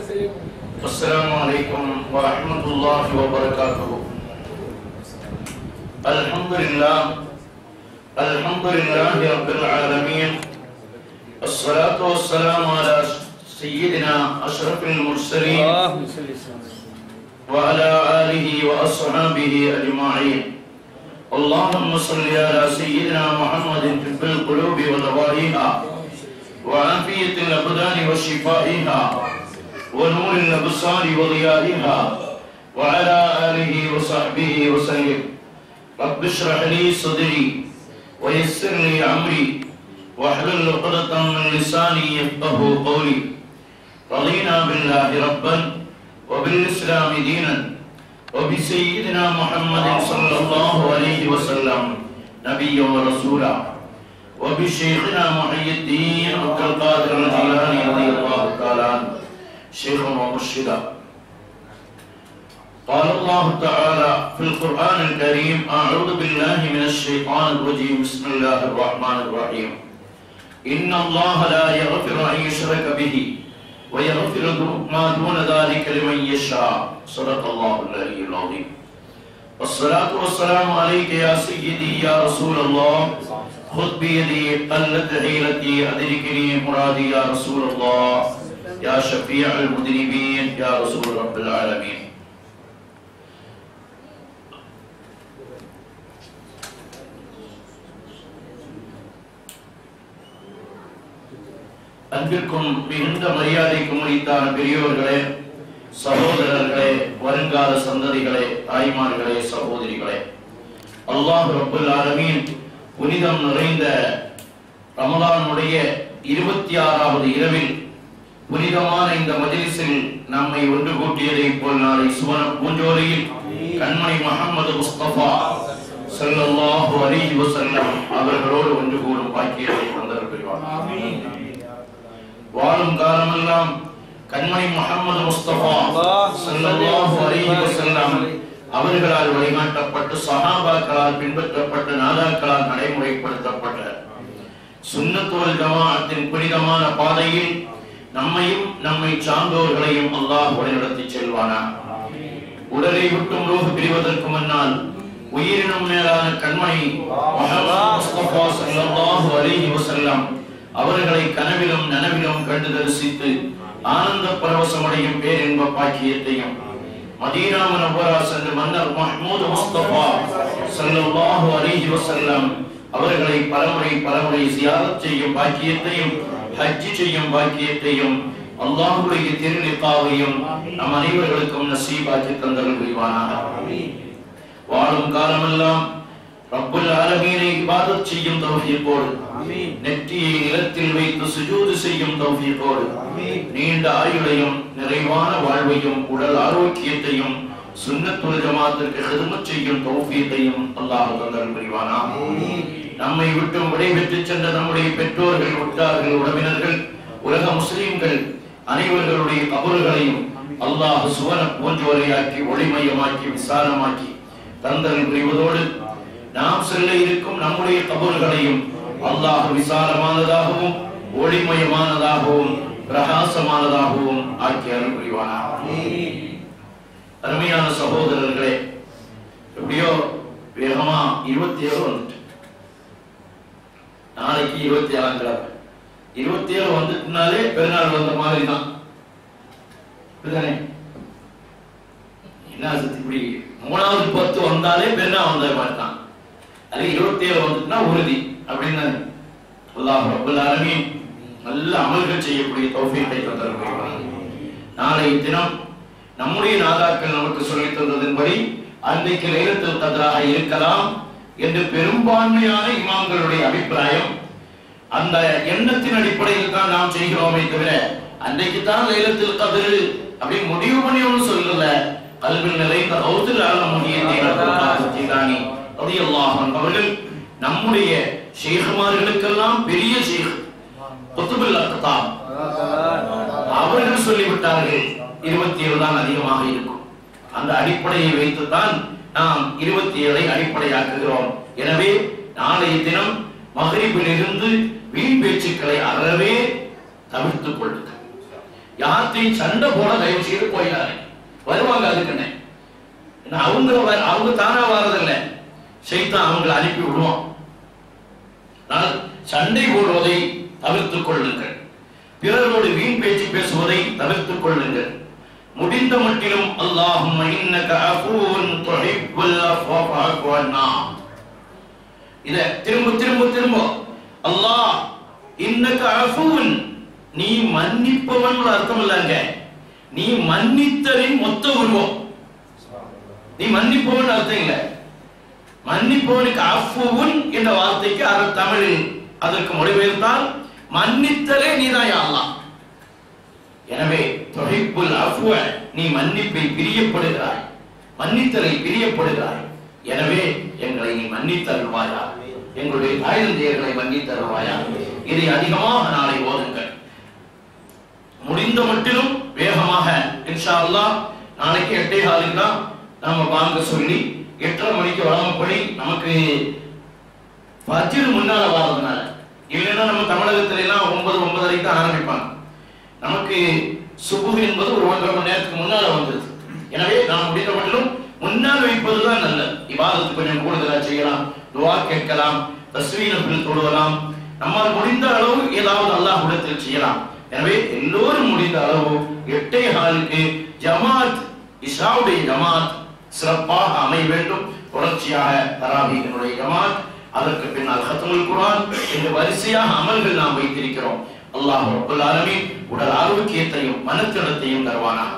السلام عليكم ورحمة الله وبركاته الحمد لله الحمد لله رب العالمين الصلاة والسلام على سيدنا أشرف المرسلين اللهم صل وسلم وعلى آله وأصحابه أجمعين اللهم صل على سيدنا محمد طب القلوب ودوائها وعافية الأبدان وشفائها ونور الأبصار وضيائها وعلى آله وصحبه وسلم رب اشرح لي صدري ويسر لي أمري واحلل عقدة من لساني يفقه قولي رضينا بالله ربا وبالإسلام دينا وبسيدنا محمد صلى الله عليه وسلم نبيا ورسولا وبشيخنا محي الدين عبد القادر الجيلاني رضي الله تعالى عنه شيخا ومرشدا قال الله تعالى في القرآن الكريم أعوذ بالله من الشيطان الرجيم بسم الله الرحمن الرحيم إن الله لا يغفر أن يشرك به ويغفر ما دون ذلك لمن يشاء صدق الله العلي العظيم والصلاة والسلام عليك يا سيدي يا رسول الله خذ بيدي قلت حيلتي أدركني مرادي يا رسول الله يا شفيع المذنبين يا رسول رب العالمين அன்பிற்கும் மிகுந்த மரியாதைக்கும் உரித்தான பெரியோர்களே சகோதரர்களே வருங்கால சந்ததிகளே தாய்மார்களே சகோதரிகளே அல்லாஹ் ரப்புல் ஆலமீன் புனிதம் நிறைந்த ரமலானுடைய இருபத்தி ஆறாவது இரவில் புனிதமான இந்த மஜ்லிஸில் நம்மை ஒன்று கூட்டியதை போல் நாளை சுவன பூஞ்சோலையில் கண்மணி முகமது முஸ்தபா ஸல்லல்லாஹு அலைஹி வஸல்லம் அவர்களோடு ஒன்று கூடும் பாக்கியத்தை தந்தர் புரிவார் வாழும் காலமெல்லாம் கண்மணி முகமது முஸ்தபா ஸல்லல்லாஹு அலைஹி வஸல்லம் அவர்களால் வழிகாட்டப்பட்டு சஹாபாக்களால் பின்பற்றப்பட்ட நாதாக்களால் நடைமுறைப்படுத்தப்பட்ட சுன்னத்துவல் ஜமாஅத்தின் புனிதமான பாதையில் நம்மையும் நம்மை சார்ந்தோர்களையும் அல்லாஹ் வழிநடத்தி செல்வானா உடலை விட்டும் ரூஹ் பிரிவதற்கு முன்னால் உயிரினும் மேலான கண்மணி முஹம்மது முஸ்தபா ஸல்லல்லாஹு அலைஹி வஸல்லம் அவர்களை கனவிலும் நனவிலும் கண்டு தரிசித்து ஆனந்த பரவசமடையும் பேரின்ப பாக்கியத்தையும் மதீனா முனவ்வரா சென்று மன்னர் மஹ்மூது முஸ்தபா ஸல்லல்லாஹு அலைஹி வஸல்லம் அவர்களை பலமுறை பலமுறை சியாரத் செய்யும் பாக்கியத்தையும் ஹஜ் செய்யும் பாக்கியத்தையும் அல்லாஹ்வுடைய திருநிக்காவையும் நம் அனைவர்களுக்கும் நசீபாக்கி தந்தல் புரிவானாக வாழும் காலமெல்லாம் ரப்புல் ஆலமீனை இபாதத் செய்யும் தௌஃபீகோடு நெற்றியை நிலத்தில் வைத்து சுஜூது செய்யும் தௌஃபீகோடு நீண்ட ஆயுளையும் நிறைவான வாழ்வையும் உடல் ஆரோக்கியத்தையும் சுன்னத்துல் ஜமாத்திற்கு ஹிதமத் செய்யும் தௌஃபீகையும் அல்லாஹ் தந்தல் புரிவானா நம்மை விட்டும் விடைபெற்று சென்ற நம்முடைய பெற்றோர்கள் உற்றார்கள் உறவினர்கள் உலக முஸ்லிம்கள் அனைவர்களுடைய கபறுகளையும் அல்லாஹ் சுவன பூஞ்சோரையாக்கி ஒளிமயமாக்கி விசாலமாக்கி தந்தல் புரிவதோடு நாம் செல்ல இருக்கும் நம்முடைய கபறுகளையும் அல்லாஹ் விசாலமானதாகவும் ஒளிமயமானதாகவும் பிரகாசமானதாகவும் ஆக்கி அருள் புரிவானா அருமையான சகோதரர்களே எப்படியோ வேகமா இருபத்தி ஏழு வந்துட்டு நாளைக்கு இருபத்தி ஏழாம் கிழமை இருபத்தி ஏழு வந்துட்டுனாலே பெருநாள் வந்த மாதிரி தான் அப்படிதானே என்ன சத்தி இப்படி மூணாவது பத்து வந்தாலே பெருநாள் வந்த மாதிரி தான் அது இருபத்தி ஏழு வந்துட்டுனா உறுதி அப்படின்னு அல்லாஹ் ரப்பல் ஆலமீன் நல்ல அமல்கள் செய்யக்கூடிய தௌஃபீகை தந்திருக்கிறார் நாளை தினம் நம்முடைய நாதாக்கள் நமக்கு சொல்லித் தந்ததின்படி அன்றைக்கு லைலத்துல் கத்ராக இருக்கலாம் என்று பெரும்பான்மையான இமாம்களுடைய அபிப்பிராயம் அந்த எண்ணத்தின் அடிப்படையில் தான் நாம் செய்கிறோமே தவிர அன்றைக்கு தான் லைலத்துல் கத்ர் அப்படி முடிவு பண்ணி ஒன்றும் சொல்லல கல்வில் நிறைந்த கௌதல் ஆலமுகியதானி ரலியல்லாஹு அன்ஹு அவர்கள் நம்முடைய ஷேகுமார்களுக்கெல்லாம் பெரிய ஷேக் குத்துபுல் அக்தாப் அவர்கள் சொல்லிவிட்டார்கள் இருபத்தி ஏழு தான் அதிகமாக இருக்கும் அந்த அடிப்படையை வைத்துத்தான் நாம் இருபத்தி ஏழை அடிப்படையாக்குகிறோம் எனவே நாளைய தினம் மகரிபிலிருந்து வீண் பேச்சுக்களை அறவே தவிர்த்துக் கொள்ளுங்கள் யார்த்தையும் சண்டை போட தயவு செய்து போயிடாரு வருவாங்க அதுக்குன்னு ஏன்னா அவங்க வர- அவங்க தானா வர்றதில்ல சைத்தான் அவங்களை அனுப்பி விடுவான் ஆனால் சண்டை போடுவதை தவிர்த்துக் கொள்ளுங்கள் பிறரோடு வீண் பேச்சு பேசுவதை தவிர்த்துக் கொள்ளுங்கள் முடிந்த மட்டிலும் அல்லாஹும்ம இன்னக அஃபூன் துஹிப்புல் அஃவ ஃபஅஃபு அன்னா இத திரும்ப திரும்ப திரும்ப அல்லாஹ் இன்னக அஃபூன் நீ மன்னிப்பவன் அர்த்தம் இல்லங்க நீ மன்னித்தலின் மொத்த உருவம் நீ மன்னிப்பவன் அர்த்தம் இல்ல மன்னிப்பவனுக்கு அஃபுவுன் என்ற வார்த்தைக்கு அது தமிழில் அதற்கு மொழிபெயர்த்தால் மன்னித்தலே நீதான் யா அல்லாஹ் எனவே தொகைப்புல் அஃப்வ நீ மன்னிப்பை பிரியப்படுகிறாய் மன்னித்தலை பிரியப்படுகிறாய் எனவே எங்களை நீ மன்னித்தருள்வாயா எங்களுடைய தாயந்தையர்களை மன்னித்தருள்வாயா இதை அதிகமாக நாளை ஓதுங்கள் முடிந்த மட்டிலும் வேகமாக இன்ஷா அல்லாஹ் நாளைக்கு எட்டே காலுக்கு தான் நாம வாங்க சொல்லி எட்டரை மணிக்கு வழங்கப்படி நமக்கு ஃபஜ்ர் முன்னால வர்றதுனால இல்லைன்னா நம்ம தமிழகத்துல எல்லாம் ஒன்பது ஒன்பதரைக்கு தான் ஆரம்பிப்பாங்க நமக்கு சுபு என்பது ஒரு ஒன்றரை மணி நேரத்துக்கு முன்னால வந்தது எனவே நாம் முடிந்த மட்டிலும் முன்னால் வைப்பதுதான் நல்லது இவாதத்து கொஞ்சம் கூடுதலா செய்யலாம் துவா கேட்கலாம் தஸ்வீனத்தில் தொழுவலாம் நம்மால் முடிந்த அளவு ஏதாவது அல்லாஹ் இடத்தில் செய்யலாம் எனவே எல்லோரும் முடிந்த அளவு எட்டே காலுக்கு ஜமாத் இஷாவுடைய ஜமாத் சிறப்பாக அமைய வேண்டும் தொடர்ச்சியாக தராபீகனுடைய ஜமாத் அதற்கு பின்னால் ஹத்தமுல் குர்ஆன் என்று வரிசையாக அமல்கள் நாம் வைத்திருக்கிறோம் அல்லாஹ் ரப்பல் ஆலமீன் உடல் ஆரோக்கியத்தையும் மனத்திடத்தையும் தருவானாக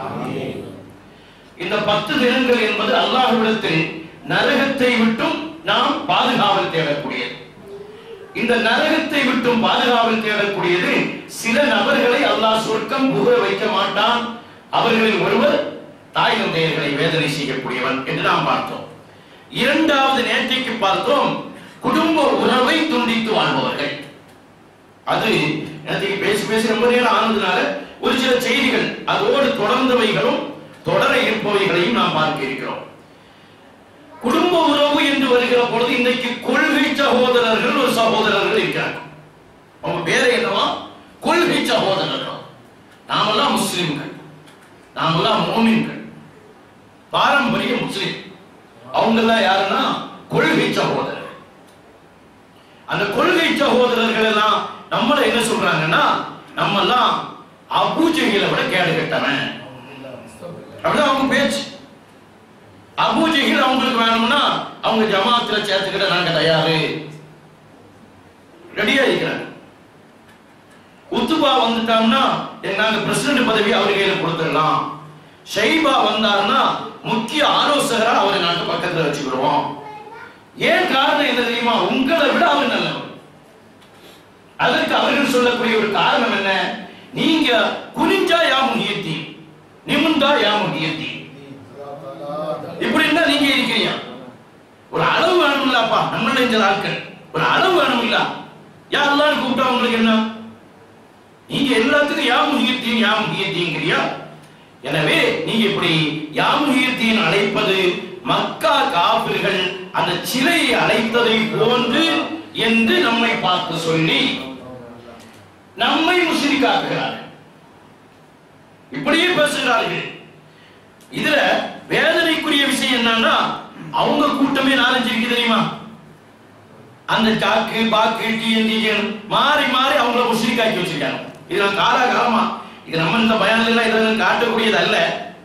இந்த பத்து தினங்கள் என்பது அல்லாஹ்விடத்தில் நரகத்தை விட்டும் நாம் பாதுகாவல் தேடக்கூடியது இந்த நரகத்தை விட்டும் பாதுகாவல் தேடக்கூடியது சில நபர்களை அல்லாஹ் சொர்க்கம் புக வைக்க மாட்டான் அவர்களில் ஒருவர் தாய் தந்தையர்களை வேதனை செய்யக்கூடியவன் என்று நாம் பார்த்தோம் இரண்டாவது நேற்றைக்கு பார்த்தோம் குடும்ப உறவை துண்டித்து வாழ்பவர்கள் அது நேற்றைக்கு பேசி பேசி ரொம்ப நேரம் ஆனதுனால ஒரு சில செய்திகள் அதோடு தொடர்ந்தவைகளும் தொடர இருப்பவைகளையும் நாம் பார்க்க இருக்கிறோம் குடும்ப உறவு என்று வருகிற பொழுது இன்றைக்கு கொள்கை சகோதரர்கள் ஒரு சகோதரர்கள் இருக்கிறாங்க அவங்க பேரு என்னவா கொள்கை சகோதரர்கள் நாமெல்லாம் முஸ்லிம்கள் நாமெல்லாம் மோமின்கள் பாரம்பரிய முஸ்லிம் அவங்க எல்லாம் யாருன்னா கொள்கை சகோதரர்கள் அந்த கொள்கை சகோதரர்கள் எல்லாம் நம்மள என்ன சொல்றாங்கன்னா நம்ம எல்லாம் அபூஜைகளை விட கேடு கெட்டவன் அப்படிதான் அவங்க பேச்சு அபூஜைகள் அவங்களுக்கு வேணும்னா அவங்க ஜமாத்துல சேர்த்துக்கிட்ட நாங்க தயாரு ரெடியா இருக்கிறாங்க உத்துபா வந்துட்டாங்கன்னா எங்க நாங்க பிரசிடண்ட் பதவி அவர் கையில கொடுத்துடலாம் ஷைபா வந்தாருன்னா முக்கிய ஆலோசகரா அவரை நாட்டு பக்கத்துல வச்சுக்கிடுவோம் ஏன் காரணம் என்ன தெரியுமா உங்களை விட அவர் நல்லவர் அதற்கு அவர்கள் சொல்லக்கூடிய ஒரு காரணம் என்ன நீங்க குனிஞ்சா யா முகியத்தி நிமிந்தா யா முகியத்தி இப்படி இருந்தா நீங்க இருக்கிறீங்க ஒரு அளவு வேணும்லப்பா நம்ம நெஞ்ச ஆட்கள் ஒரு அளவு வேணும்ல யா அல்லாஹ்னு கூப்பிட்டா உங்களுக்கு என்ன நீங்க எல்லாத்துக்கும் யா முகியத்தின் யா முகியத்திங்கிறியா எனவே நீங்க இப்படி யா முகியத்தின் அழைப்பது மக்கா காபிர்கள் அந்த சிலையை அழைத்ததை போன்று என்று நம்மை பார்த்து சொல்லி நம்மை முஸ்லிக்காக்குகிறார்கள் இப்படியே பேசுகிறார்கள் இதுல வேதனைக்குரிய விஷயம் என்னன்னா அவங்க கூட்டமே நாலஞ்சு இருக்கு தெரியுமா அந்த சாக்கு பாக்கு டிஎன்டி மாறி மாறி அவங்கள முஸ்லிக்காக்கி வச்சிருக்காங்க இது நான் காலாகாலமா இது நம்ம இந்த பயானில் எல்லாம் இதெல்லாம் காட்டக்கூடியது அல்ல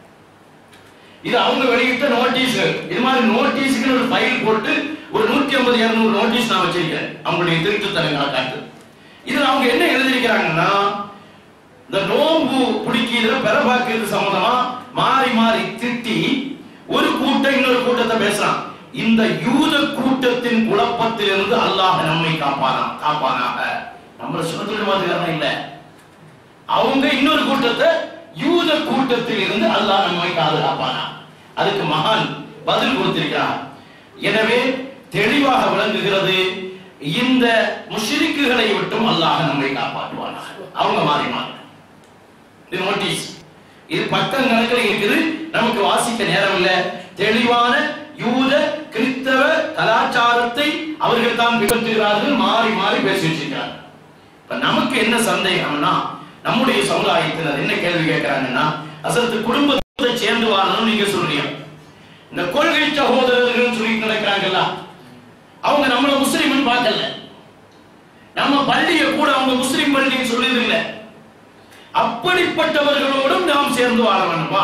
இது அவங்க வெளியிட்ட நோட்டீஸ் இது மாதிரி நோட்டீஸ்க்கு ஒரு ஃபைல் போட்டு ஒரு நூத்தி ஐம்பது இருநூறு நோட்டீஸ் நான் வச்சிருக்கேன் அவங்களுடைய திருட்டுத்தனங்களை காட்டு இதுல அவங்க என்ன எழுதியிருக்கிறாங்கன்னா இந்த நோம்பு பிடிக்கிறதுல பெறபாக்கிறது சம்பந்தமா மாறி மாறி திட்டி ஒரு கூட்டம் இன்னொரு கூட்டத்தை பேசுறான் இந்த யூத கூட்டத்தின் குழப்பத்திலிருந்து அல்லாஹ் நம்மை காப்பானா காப்பானாக நம்ம சுதந்திர மாதிரி இல்ல அவங்க இன்னொரு கூட்டத்தை யூத கூட்டத்தில் இருந்து அல்லாஹ் நம்மை பாதுகாப்பானா அதுக்கு மகான் பதில் கொடுத்திருக்கிறார் எனவே தெளிவாக விளங்குகிறது இந்த முஷ்ரிக்குகளை விட்டும் அல்லாஹ் நம்மை காப்பாற்றுவானாக அவங்க மாறி மாறி இது நோட்டீஸ் இது பக்கம் கணக்கில் இருக்குது நமக்கு வாசிக்க நேரம் இல்ல தெளிவான யூத கிறிஸ்தவ கலாச்சாரத்தை அவர்கள் தான் பின்பற்றுகிறார்கள் மாறி மாறி பேசி வச்சிருக்கிறார்கள் இப்ப நமக்கு என்ன சந்தேகம்னா நம்முடைய சமுதாயத்தினர் என்ன கேள்வி கேட்கிறாங்கன்னா அசத்து குடும்பத்தை சேர்ந்து வாழணும் நீங்க சொல்றீங்க இந்த கொள்கை சகோதரர்கள் சொல்லிட்டு நடக்கிறாங்கல்ல அவங்க நம்மள முஸ்லீம்னு பார்க்கல நம்ம பள்ளியை கூட அவங்க முஸ்லீம் பள்ளின்னு சொல்லியது இல்லை அப்படிப்பட்டவர்களோடும் நாம் சேர்ந்து வாழ வேண்டுமா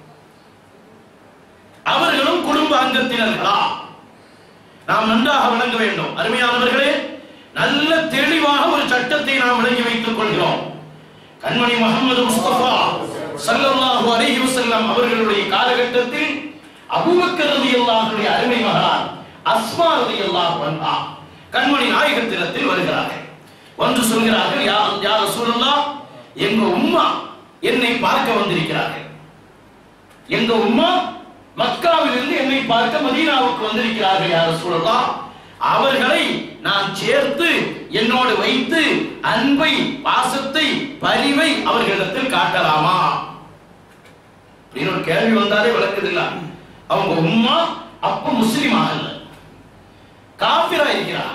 அவர்களும் குடும்ப அங்கத்தினர்களா நாம் நன்றாக விளங்க வேண்டும் அருமையானவர்களே நல்ல தெளிவாக ஒரு சட்டத்தை நாம் விளங்கி வைத்துக் கொள்கிறோம் கண்மணி முகமது முஸ்தபா ஸல்லல்லாஹு அலைஹி வஸல்லம் அவர்களுடைய காலகட்டத்தில் அபூபக்கர் ரலியல்லாஹுடைய அருமை மகளார் அஸ்மா ரலியல்லாஹு அன்ஹா கண்மணி நாயகத்தினத்தில் வருகிறார்கள் வந்து சொல்கிறார்கள் யா யா ரசூலுல்லாஹ் எங்க உம்மா என்னை பார்க்க வந்திருக்கிறார்கள் எங்க உம்மா மக்காவிலிருந்து என்னை பார்க்க மதீனாவுக்கு வந்திருக்கிறார்கள் யார் சொல்லலாம் அவர்களை நான் சேர்த்து என்னோடு வைத்து அன்பை பாசத்தை பரிவை அவர்களிடத்தில் காட்டலாமா அப்படின்னு ஒரு கேள்வி வந்தாலே விளக்குதில்ல அவங்க உம்மா அப்ப முஸ்லிம் ஆகல காபிரா இருக்கிறார்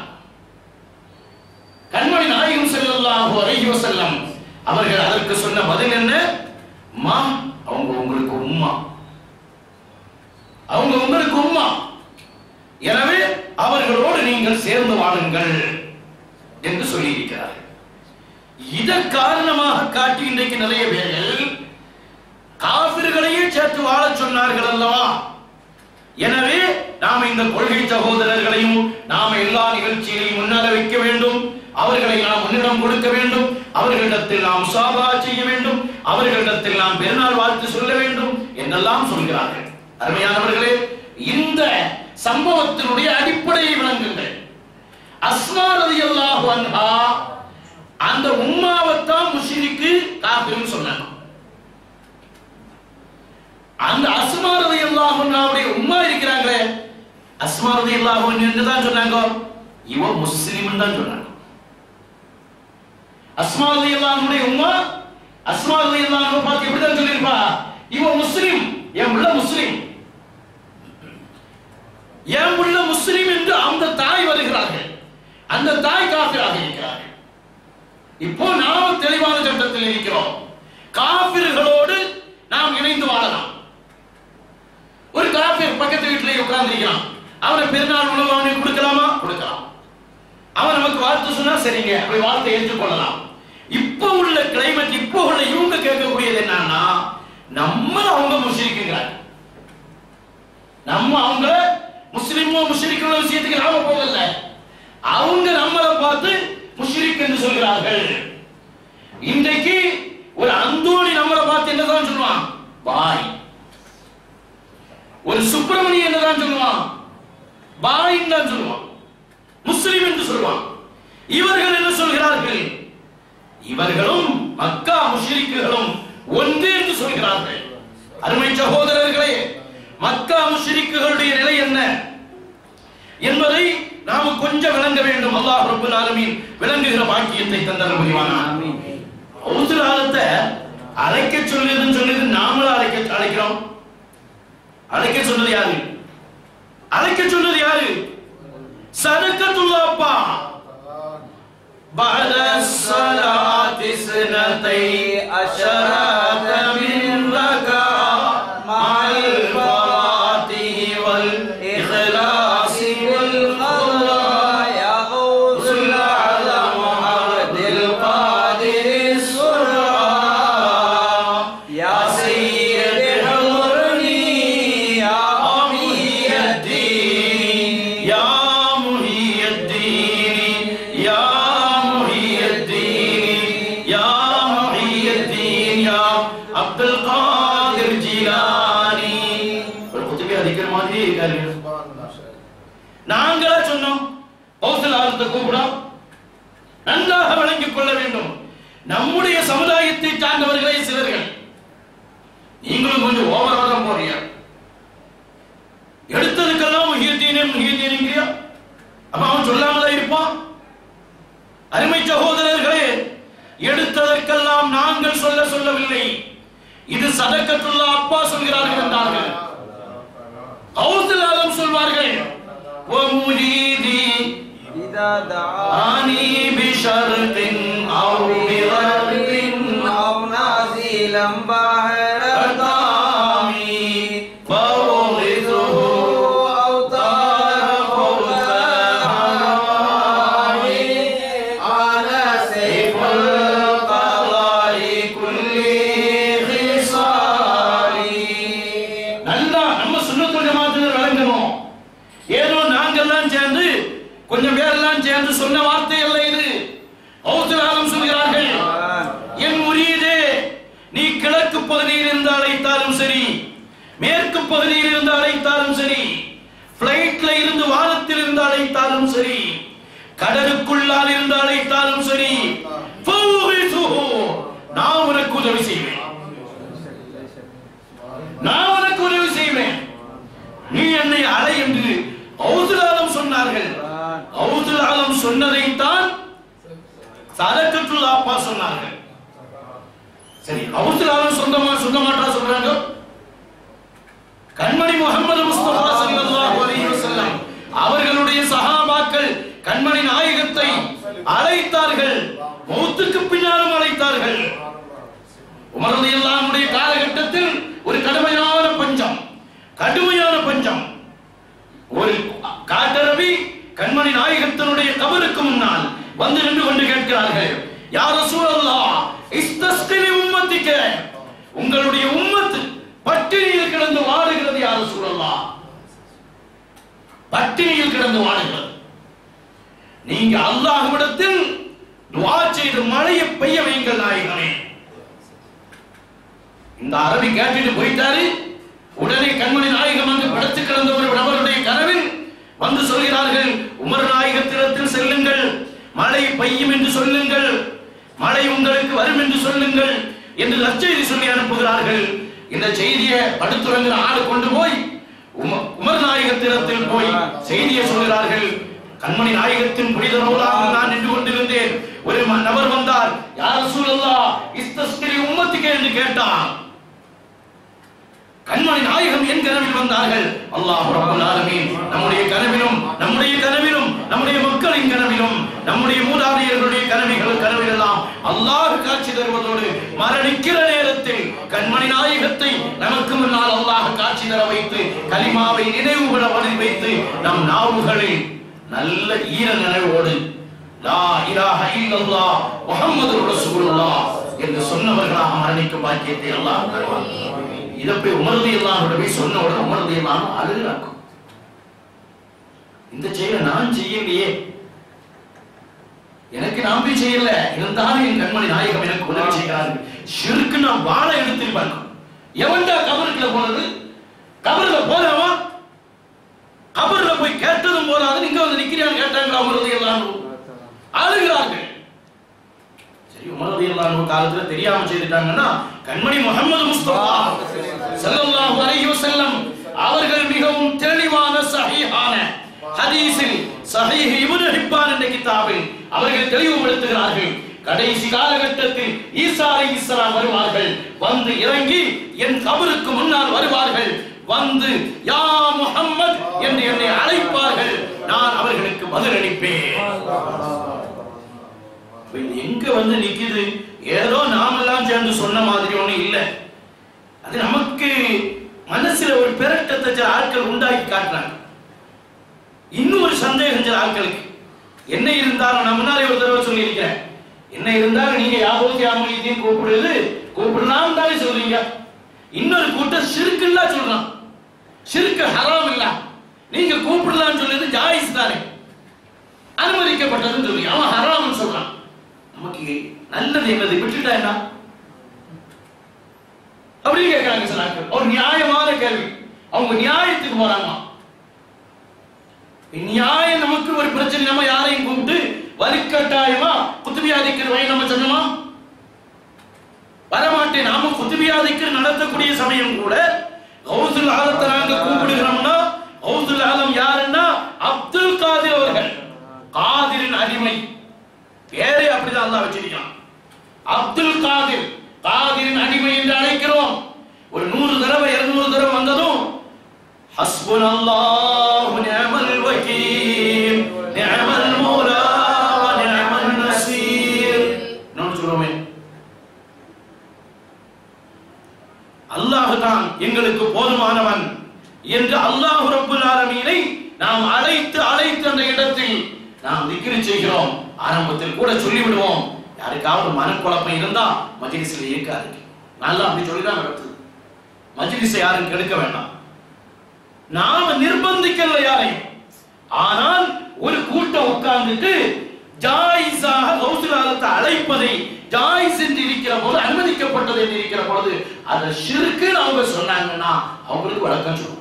கண்மணி நாயகம் ஸல்லல்லாஹு அலைஹி வஸல்லம் அவர்கள் அதற்கு சொன்ன பதில் என்ன மா அவங்க உங்களுக்கு உம்மா அவங்க உங்களுக்கு உம்மா எனவே அவர்களோடு நீங்கள் சேர்ந்து வாழுங்கள் என்று சொல்லி இருக்கிறார்கள் இதன் காரணமாக காட்டி இன்றைக்கு நிறைய பேர்கள் காபிர்களையே சேர்த்து வாழச் சொன்னார்கள் அல்லவா எனவே நாம் இந்த கொள்கை சகோதரர்களையும் நாம் எல்லா நிகழ்ச்சிகளையும் முன்னால வைக்க வேண்டும் அவர்களை நாம் முன்னிடம் கொடுக்க வேண்டும் அவர்களிடத்தில் நாம் சாபா செய்ய வேண்டும் அவர்களிடத்தில் நாம் பெருநாள் வாழ்த்து சொல்ல வேண்டும் என்றெல்லாம் சொல்கிறார்கள் அருமையானவர்களே இந்த சம்பவத்தினுடைய அடிப்படையை விளங்குங்கள் அஸ்மா ரலியல்லாஹு அன்ஹா அந்த உம்மாவைத்தான் முஷ்ரிக்கு காஃபிர்னு சொன்னாங்க அந்த அஸ்மா ரலியல்லாஹு அன்ஹாவுடைய உம்மா இருக்கிறாங்களே அஸ்மா ரலியல்லாஹு அன்ஹா என்னதான் சொன்னாங்க இவ முஸ்லிம் தான் சொன்னாங்க அஸ்மா ரலியல்லாஹுடைய உம்மா அஸ்மா ரலியல்லாஹு பார்த்து எப்படி தான் சொல்லிருப்பா இவ முஸ்லிம் என் உள்ள முஸ்லிம் என் உள்ள முஸ்லிம் என்று அந்த தாய் வருகிறார்கள் அந்த தாய் காபிராக இருக்கிறார்கள் இப்போ நாம் தெளிவான சட்டத்தில் இருக்கிறோம் காபிர்களோடு நாம் இணைந்து வாழலாம் ஒரு காபிர் பக்கத்து வீட்டிலே உட்கார்ந்திருக்கிறான் அவனை பெருநாள் உணவு அவனுக்கு கொடுக்கலாமா கொடுக்கலாம் அவன் நமக்கு வாழ்த்து சொன்னா சரிங்க அப்படி வார்த்தை ஏற்றுக்கொள்ளலாம் இப்போ உள்ள கிளைமேட் இப்போ உள்ள இவங்க கேட்கக்கூடியது என்னன்னா நம்ம அவங்க முஸ்லிக்குங்கிறாங்க நம்ம அவங்க முஸ்லிமோ முஸ்லிக்கோ விஷயத்துக்கு நாம போகல அவங்க நம்மளை பார்த்து முஷ்ரிக் என்று சொல்கிறார்கள் இன்றைக்கு ஒரு அந்தோணி நம்மளை பார்த்து என்னதான் சொல்லுவான் பாய் ஒரு சுப்பிரமணியன் என்னதான் சொல்லுவான் பாய் தான் சொல்லுவான் முஸ்லிம் என்று சொல்லுவான் இவர்கள் என்ன சொல்கிறார்கள் இவர்களும் மக்கா முஷ்ரிக்குகளும் ஒன்று என்று சொல்கிறார்கள் அருமை சகோதரர்களே மக்கா முஷ்ரிக்குகளுடைய நிலை என்ன என்பதை நாம் கொஞ்சம் விளங்க வேண்டும் அல்லாஹ் ரப்பல் ஆலமீன் விளங்குகிற பாக்கியத்தை தந்தர முடிவானா ஒரு காலத்தை அழைக்க சொல்லுதுன்னு சொன்னது நாமளும் அழைக்க அழைக்கிறோம் அழைக்க சொன்னது யாரு அழைக்க சொன்னது யாரு சதக்கத்துல்லாப்பா بعد الصلاة اثنتي عشرة من ركعة مع الفاتح والإخلاص والقضاء يا غوث العالم عبد القادر السرى يا سيد حضرني يا محي الدين يا محي الدين يا محي الدين يا محي الدين يا عبد القادر جيلاني ஒரு குத்துபி அதிக்கிற மாதிரி இருக்காரு நாங்களா சொன்னோம் கௌசல் ஆரத்தை கூப்பிடும் நன்றாக விளங்கிக் கொள்ள வேண்டும் நம்முடைய சமுதாயத்தை சார்ந்தவர்களே சிலர்கள் நீங்களும் கொஞ்சம் ஓவராக தான் போறீங்க எடுத்ததுக்கெல்லாம் முகியத்தீனே முகியத்தீனுங்கிறியா அப்ப அவன் சொல்லாமல இருப்பான் அருமை சகோதரர்களே எடுத்ததற்கெல்லாம் நாங்கள் சொல்ல சொல்லவில்லை இது சதக்கத்துல்லா அப்பா சொல்கிறார்கள் என்றார்கள் கௌசல் ஆலம் சொல்வார்கள் "ஓ முரீதி إذا دعا آني بشرط أو برد கொஞ்சம் பேரெல்லாம் சேர்ந்து சொன்ன வார்த்தை அல்ல இது ஔதுலாலும் சொல்கிறார்கள் என் முறியதே நீ கிழக்கு பகுதியில் இருந்து அழைத்தாலும் சரி மேற்கு பகுதியில் இருந்து அழைத்தாலும் சரி பிளைட்ல இருந்து வானத்தில் இருந்து அழைத்தாலும் சரி கடலுக்குள்ளால் இருந்து அழைத்தாலும் சரி ஃபௌஹிதுஹு. நான் உனக்கு உதவி செய்வேன் நான் உனக்கு உதவி செய்வேன் நீ என்னை அழை என்று ஔதுலாலம் சொன்னார்கள் ஔதுலாலம் சொன்னதைத்தான் சதக்கத்துல் அப்பா சொன்னார்கள் சரி ஔதுலாலம் சொந்தமா சொல்ல மாட்டா சொல்றாங்க கண்மணி முகமது முஸ்தபா ஸல்லல்லாஹு அலைஹி வஸல்லம் அவர்களுடைய சஹாபாக்கள் கண்மணி நாயகத்தை அழைத்தார்கள் மௌத்துக்கு பின்னாலும் அழைத்தார்கள் உமர் ரலியல்லாஹுடைய காலகட்டத்தில் ஒரு கடுமையான பஞ்சம் கடுமையான பஞ்சம் ஒரு காட்டரவி கண்மணி நாயகத்தினுடைய கபருக்கு முன்னால் வந்து நின்று கொண்டு கேட்கிறார்கள் யார் ரசூலல்லாஹ் இஸ்தஸ்கிலி உம்மத்திக்க உங்களுடைய உம்மத்து பட்டினியில் கிடந்து வாடுகிறது யார் ரசூலல்லாஹ் பட்டினியில் கிடந்து வாடுகிறது நீங்க அல்லாஹ்விடத்தில் துஆ செய்து மழையை பெய்ய வையுங்கள் நாயகமே இந்த அரபி கேட்டுட்டு போயிட்டாரு உடனே கண்மணி நாயகம் அங்கு படுத்து கிடந்த ஒரு நபருடைய கனவில் வந்து சொல்கிறார்கள் உமர் நாயகத்திடத்தில் செல்லுங்கள் மழை பெய்யும் என்று சொல்லுங்கள் மழை உங்களுக்கு வரும் என்று சொல்லுங்கள் என்று நற்செய்தி சொல்லி அனுப்புகிறார்கள் இந்த செய்தியை படுத்துறங்கிற ஆளு கொண்டு போய் உம- உமர் நாயகத்திடத்தில் போய் செய்தியை சொல்கிறார்கள் கண்மணி நாயகத்தின் புனித நூலாக நான் நின்று கொண்டிருந்தேன் ஒரு ம- நபர் வந்தார் யார் சூழல்லா இஸ்தஸ்திரி உம்மத்துக்கு என்று கேட்டான் கண்மணி நாயகம் என் கனவில் வந்தார்கள் அல்லாஹ் ரப்பல் ஆலமீன் நம்முடைய கனவிலும் நம்முடைய கனவிலும் நம்முடைய மக்களின் கனவிலும் நம்முடைய மூதாதையர்களுடைய கனவிகள் கனவிலெல்லாம் அல்லாஹ் காட்சி தருவதோடு மரணிக்கிற நேரத்தில் கண்மணி நாயகத்தை நமக்கு முன்னால் அல்லாஹ் காட்சி தர வைத்து கலிமாவை நினைவுபட வழி வைத்து நம் நாவுகளில் நல்ல ஈர நினைவோடு லா இலாஹ இல்லல்லாஹ் முஹம்மது ரசூலுல்லாஹ் என்று சொன்னவர்களாக மரணிக்கும் பாக்கியத்தை அல்லாஹ் தருவான் இதை போய் உமரது எல்லாம் போய் சொன்ன உடனே உமரது எல்லாம் அழுகிறாக்கும் இந்த செயலை நான் செய்யலையே எனக்கு நான் போய் செய்யல இருந்தாலும் என் கண்மணி நாயகம் எனக்கு உதவி செய்கிறார்கள் ஷிருக்கு நான் வாழ எடுத்திருப்பாங்க எவன்டா கபருக்குள்ள போனது கபருல போனவா கபர்ல போய் கேட்டதும் போதாது நீங்க வந்து நிக்கிறான்னு கேட்டாங்க அமரது எல்லாம் அழுகிறார்கள் சரி உமரது எல்லாம் காலத்துல தெரியாம செய்துட்டாங்கன்னா கண்மணி முகமது முஸ்தபா ஸல்லல்லாஹு அலைஹி வஸல்லம் அவர்கள் மிகவும் தெளிவான சஹீஹான ஹதீஸில் சஹீஹ் இப்னு ஹிப்பான் என்ற கிதாபில் அவர்கள் தெளிவுபடுத்துகிறார்கள் கடைசி காலகட்டத்தில் ஈசா அலைஹிஸ்ஸலாம் வருவார்கள் வந்து இறங்கி என் கபருக்கு முன்னால் வருவார்கள் வந்து யா முஹம்மத் என்று என்னை அழைப்பார்கள் நான் அவர்களுக்கு பதிலளிப்பேன் இப்ப இது எங்க வந்து நிக்குது ஏதோ நாமெல்லாம் சேர்ந்து சொன்ன மாதிரி ஒண்ணு இல்ல அது நமக்கு மனசுல ஒரு பெரட்டத்தை சில ஆட்கள் உண்டாக்கி காட்டுறாங்க இன்னும் ஒரு சந்தேகம் சில ஆட்களுக்கு என்ன இருந்தாலும் நான் முன்னாலே ஒரு தடவை சொல்லியிருக்கிறேன் என்ன இருந்தாலும் நீங்க யாபோத்தி அமலியத்தையும் கூப்பிடுறது கூப்பிடலாம் தானே சொல்றீங்க இன்னொரு கூட்டம் சிறுக்குல்லா சொல்றான் சிறுக்கு ஹராம் இல்ல நீங்க கூப்பிடலாம்னு சொல்றது ஜாயிஸ் தானே அனுமதிக்கப்பட்டதுன்னு சொல்லி அவன் ஹராம்னு சொல்றான் நமக்கு நல்லது என்னது விட்டுட்டா என்ன அப்படின்னு கேட்கறாங்க சில ஆட்கள் ஒரு நியாயமான கேள்வி அவங்க நியாயத்துக்கு போறாங்க நியாயம் நமக்கு ஒரு பிரச்சனை நம்ம யாரையும் கூப்பிட்டு வலுக்கட்டாயமா குத்துபியாதிக்கிற வழி நம்ம சொன்னோமா வரமாட்டேன் நாம குத்துபியாதிக்கு நடத்தக்கூடிய சமயம் கூட கௌசுல் ஆலத்தை நாங்க கூப்பிடுகிறோம்னா கௌசுல் ஆலம் யாருன்னா அப்துல் காதிர் அவர்கள் காதிரின் அடிமை பேரே அப்படிதான் அல்லாஹ் வச்சிருக்கான் அப்துல் காதிர் காதிரின் அடிமை என்று அழைக்கிறோம் ஒரு நூறு தடவை இருநூறு தடவை வந்ததும் حسبنا الله ونعم الوكيل نعم المولى ونعم النصير இன்னொன்னு சொல்லுவோமே அல்லாஹ் தான் எங்களுக்கு போதுமானவன் என்று அல்லாஹ் ரப்புல் ஆலமீனை நாம் அழைத்து அழைத்து அந்த இடத்தில் நாம் திக்ரு செய்கிறோம் ஆரம்பத்தில் கூட சொல்லிவிடுவோம் யாருக்காவது மனக்குழப்பம் இருந்தா மஜ்லிஸ்ல இருக்காது நல்லா அப்படி சொல்லி தான் நடத்துது மஜ்லிஸை யாரும் கெடுக்க வேண்டாம் நாம நிர்பந்திக்கல யாரையும் ஆனால் ஒரு கூட்டம் உட்கார்ந்துட்டு ஜாயிஸாக கௌசுலாலத்தை அழைப்பதை ஜாயிஸ் என்று இருக்கிற போது அனுமதிக்கப்பட்டது என்று இருக்கிற பொழுது அதை ஷிருக்குன்னு அவங்க சொன்னாங்கன்னா அவங்களுக்கு வழக்கம் சொல்லும்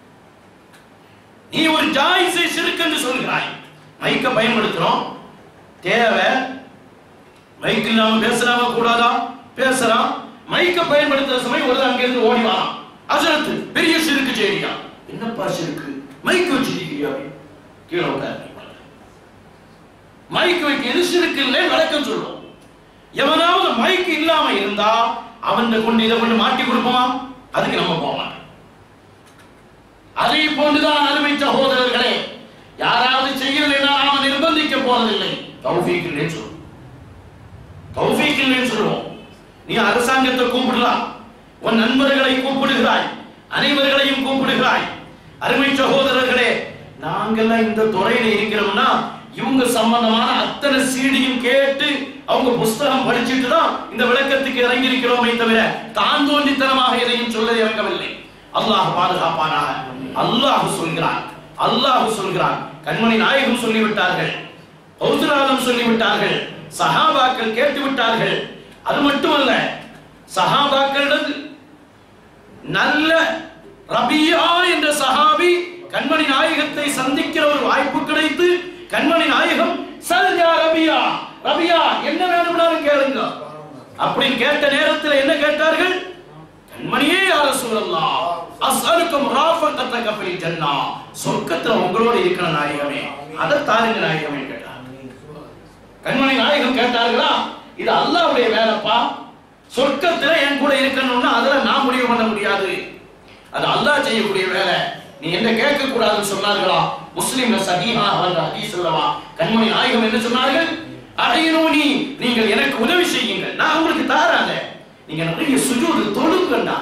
நீ ஒரு ஜாயிஸை ஷிருக்குன்னு சொல்கிறாய் மைக்க பயன்படுத்துறோம் தேவை மைக் இல்லாம பேசலாம கூடாதா பேசலாம் மைக்க பயன்படுத்துற சமயம் ஒரு அங்கிருந்து ஓடி வரான் அசரத்து பெரிய சிறுக்கு செய்யா என்னப்பா சிறுக்கு மைக் வச்சிருக்கியா கீழே உட்காரு மைக் வைக்க எது சிறுக்கு இல்லை விளக்கம் சொல்லும் எவனாவது மைக் இல்லாம இருந்தா அவன் கொண்டு இதை கொண்டு மாட்டி கொடுப்போமா அதுக்கு நம்ம போக மாட்டோம் அதை போன்றுதான் அருமை சகோதரர்களே யாராவது செய்யலைன்னா நாம நிர்பந்திக்க போறதில்லை தௌஃபீக் இல்லைன்னு சொல்லுவோம் தௌஃபீக் இல்லைன்னு சொல்லுவோம் நீ அரசாங்கத்தை கூப்பிடலாம் உன் நண்பர்களை கூப்பிடுகிறாய் அனைவர்களையும் கூப்பிடுகிறாய் அருமை சகோதரர்களே நாங்கெல்லாம் இந்த துறையில இருக்கிறோம்னா இவங்க சம்பந்தமான அத்தனை சீடியும் கேட்டு அவங்க புஸ்தகம் படிச்சுட்டு தான் இந்த விளக்கத்துக்கு இறங்கி இருக்கிறோமே தவிர தான் தோன்றித்தனமாக எதையும் சொல்ல இறங்கவில்லை அல்லாஹ் பாதுகாப்பானாக அல்லாஹ் சொல்கிறான் அல்லாஹ் சொல்கிறான் கண்மணி நாயகம் சொல்லிவிட்டார்கள் பௌத்தராதம் சொல்லிவிட்டார்கள் சஹாபாக்கள் கேட்டு விட்டார்கள் அது மட்டுமல்ல சஹாபாக்களிடம் நல்ல ரபியா என்ற சஹாபி கண்மணி நாயகத்தை சந்திக்கிற ஒரு வாய்ப்பு கிடைத்து கண்மணி நாயகம் சல்யா ரபியா ரபியா என்ன வேணும்னாலும் கேளுங்க அப்படின்னு கேட்ட நேரத்தில் என்ன கேட்டார்கள் கண்மணியே யார சொல்லலாம் அஸ்அலுக்கும் ராஃபகத்தக ஃபில் ஜன்னா சொர்க்கத்துல உங்களோட இருக்கிற நாயகமே அதை தாருங்க நாயகமே கேட்டார் கண்மணி நாயகம் கேட்டார்களா இது அல்லாஹ்வுடைய வேலைப்பா சொர்க்கத்துல என் கூட இருக்கணும்னா அதுல நான் முடிவு பண்ண முடியாது அது அல்லாஹ் செய்யக்கூடிய வேலை நீ என்ன கேட்க கூடாதுன்னு சொன்னார்களா முஸ்லிம்ல சஹீஹா வந்த ஹதீஸ் அல்லவா கண்மணி நாயகம் என்ன சொன்னார்கள் அடையனோனி நீங்கள் எனக்கு உதவி செய்யுங்கள் நான் உங்களுக்கு தாராங்க நீங்க நிறைய சுஜூது தொழுங்கண்டா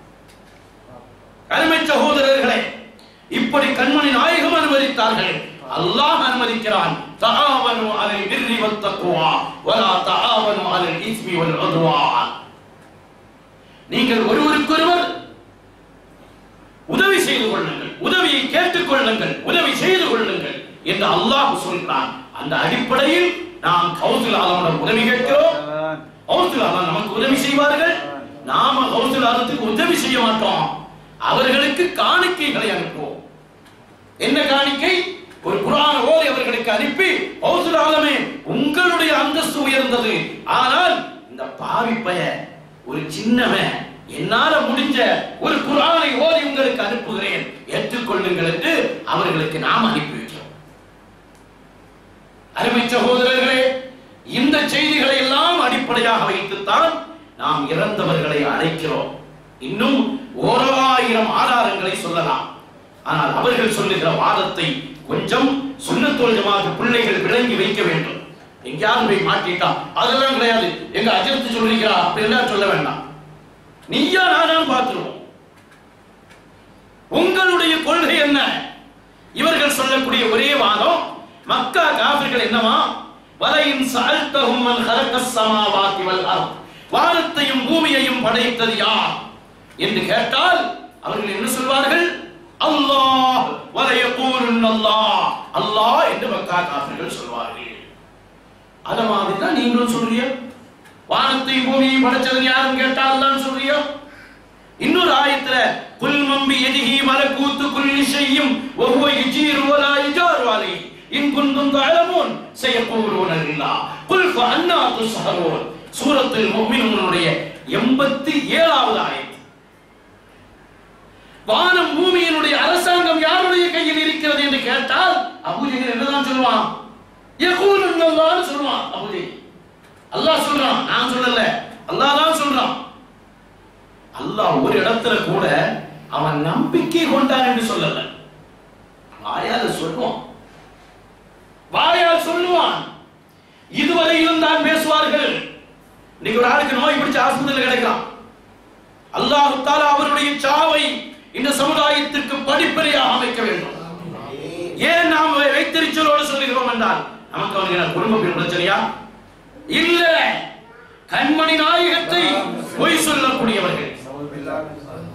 அருமை சகோதரர்களே இப்படி கண்மணி நாயகம் அனுமதித்தார்கள் அல்லாஹ் அனுமதிக்கிறான் தஆவனு அலல் பிர்ரி வத் தக்வா வலா தஆவனு அலல் இஸ்மி வல் உத்வான் நீங்கள் ஒருவருக்கொருவர் உதவி செய்து கொள்ளுங்கள் உதவியை கேட்டுக் கொள்ளுங்கள் உதவி செய்து கொள்ளுங்கள் என்று அல்லாஹ் சொல்கிறான் அந்த அடிப்படையில் நாம் கௌசுல் ஆலமிடம் உதவி கேட்கிறோம் கௌசுல் ஆலம் நமக்கு உதவி செய்வார்கள் நாம கௌசுல் ஆலத்துக்கு உதவி செய்ய மாட்டோம் அவர்களுக்கு காணிக்கைகளை அனுப்புவோம் என்ன காணிக்கை ஒரு குரான் ஓதி அவர்களுக்கு அனுப்பி கௌசுல் ஆலமே உங்களுடைய அந்தஸ்து உயர்ந்தது ஆனால் இந்த பாவி பய ஒரு சின்னவன் என்னால முடிஞ்ச ஒரு குரானை ஓதி உங்களுக்கு அனுப்புகிறேன் ஏற்றுக்கொள்ளுங்கள் என்று அவர்களுக்கு நாம் அனுப்பி வைக்கிறோம் அருமை சகோதரர்களே இந்த செய்திகளை எல்லாம் அடிப்படையாக வைத்துத்தான் நாம் இறந்தவர்களை அழைக்கிறோம் இன்னும் ஓராயிரம் ஆதாரங்களை சொல்லலாம் ஆனால் அவர்கள் சொல்லுகிற வாதத்தை கொஞ்சம் சுண்ணத்தோல் ஜமாத்து பிள்ளைகள் விளங்கி வைக்க வேண்டும் எங்கேயாவது போய் மாட்டிட்டா அதெல்லாம் கிடையாது எங்க அஜர்த்து சொல்லிக்கிறா அப்படி எல்லாம் சொல்ல வேண்டாம் நீயா நானும் பார்த்துருவோம் உங்களுடைய கொள்கை என்ன இவர்கள் சொல்லக்கூடிய ஒரே வாதம் மக்கா காபிர்கள் என்னவா வலையின் சாழ்த்தகும் மன் ஹரக்கஸ் சமாவாத்தி வல் அர்த் வானத்தையும் பூமியையும் படைத்தது யார் என்று கேட்டால் அவர்கள் என்ன சொல்வார்கள் அல்லாஹ் வலையகூலுன் அல்லாஹ் அல்லாஹ் என்று மக்கா காபிர்கள் சொல்வார்கள் அத மாதிரி தான் நீங்களும் சொல்றீங்க வானத்தையும் பூமியையும் படைச்சது யாரும் கேட்டா அல்லாஹ்னு சொல்றீங்க இன்னொரு ஆயத்துல குல் மம்பி எதிகி மலக்கூத்து குல்லி செய்யும் ஒவ்வொரு யுஜீர் வலா யுஜார் வாலி இன் குந்தும் தஅலமூன் சயகூலூன இல்லா குல் ஃபஅன்னா துஸ்ஹரூன் சூரத்துல் முஃமினூனுடைய 87வது ஆயத் வானம் பூமியினுடைய அரசாங்கம் யாருடைய கையில் இருக்கிறது என்று கேட்டால் அபூஜஹல் என்னதான் சொல்லுவான் யகூலுன் அல்லாஹ்னு சொல்லுவான் அபூஜஹல் அல்லாஹ் சொல்றான் நான் சொல்லல அல்லாஹ் தான் சொல்றான் அல்லாஹ் ஒரு இடத்துல கூட அவன் நம்பிக்கை கொண்டான் என்று சொல்லல வாயால சொல்லுவான் வாயால் சொல்லுவான் இதுவரையிலும் தான் பேசுவார்கள் இன்னைக்கு ஒரு ஆளுக்கு நோய் பிடிச்ச ஆஸ்பத்திரியில் கிடக்கலாம் அல்லாஹ் தாலா அவருடைய சாவை இந்த சமுதாயத்திற்கு படிப்படியாக அமைக்க வேண்டும் ஏன் நாம் வைத்தறிச்சலோடு சொல்லுகிறோம் என்றால் நமக்கு அவனுக்கு என்ன குடும்ப பிரச்சனையா இல்ல கண்மணி நாயகத்தை பொய் சொல்லக்கூடியவர்கள்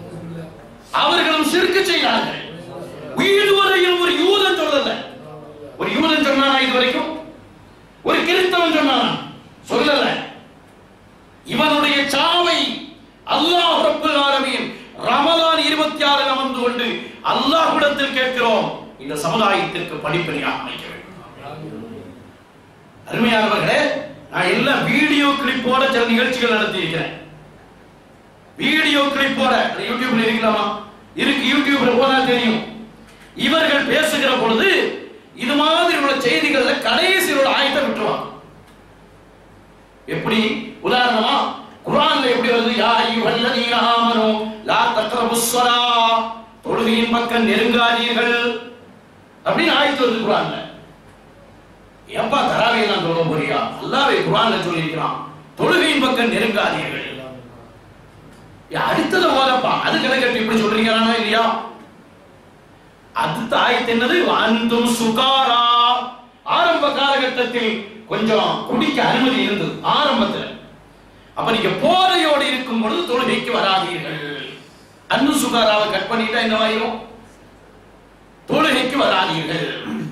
அவர்களும் சிறுக்கு செய்கிறார்கள் இதுவரையில் ஒரு யூதன் சொல்லல ஒரு யூதன் சொன்னானா இது வரைக்கும் ஒரு கிறிஸ்தவன் சொன்னானா சொல்லல இவனுடைய சாவை அல்லாஹ் ரப்பல் ஆலமீன் ரமலான் இருபத்தி ஆறு அமர்ந்து கொண்டு அல்லாஹ்விடத்தில் கேட்கிறோம் இந்த சமுதாயத்திற்கு படிப்படியாக அமைக்க வேண்டும் அருமையானவர்களே நான் எல்லாம் வீடியோ கிளிப்போட சில நிகழ்ச்சிகள் நடத்தி இருக்கிறேன் வீடியோ கிளிப்போட அது யூடியூப்ல இருக்கலாமா இருக்கு யூடியூப்ல போனா தெரியும் இவர்கள் பேசுகிற பொழுது இது மாதிரி உள்ள செய்திகள்ல கடைசியில் உள்ள ஆயத்தை விட்டுருவாங்க எப்படி உதாரணமா குர்ஆன்ல எப்படி வருது யா அய்யுஹல்லதீன ஆமனு லா தக்ரபுஸ் ஸலா தொழுகையின் பக்கம் நெருங்காதீர்கள் அப்படின்னு ஆயத்து வருது குர்ஆன்ல எப்பா தராவை நான் சொல்ல போறியா அல்லாஹ்வே குர்ஆன்ல சொல்லியிருக்கிறான் தொழுகையின் பக்கம் நெருங்காதீர்கள் ஏ, அடுத்தது ஓதப்பா அது கணக்கட்டு இப்படி சொல்றீங்களானா இல்லையா அடுத்த ஆயத்து என்னது அந்தும் சுகாரா ஆரம்ப காலகட்டத்தில் கொஞ்சம் குடிக்க அனுமதி இருந்தது ஆரம்பத்துல அப்ப நீங்க போதையோடு இருக்கும் பொழுது தொழுகைக்கு வராதீர்கள் அன்னு சுகாராவை கட் பண்ணிட்டா என்னவாயிரும் தொழுகைக்கு வராதீர்கள்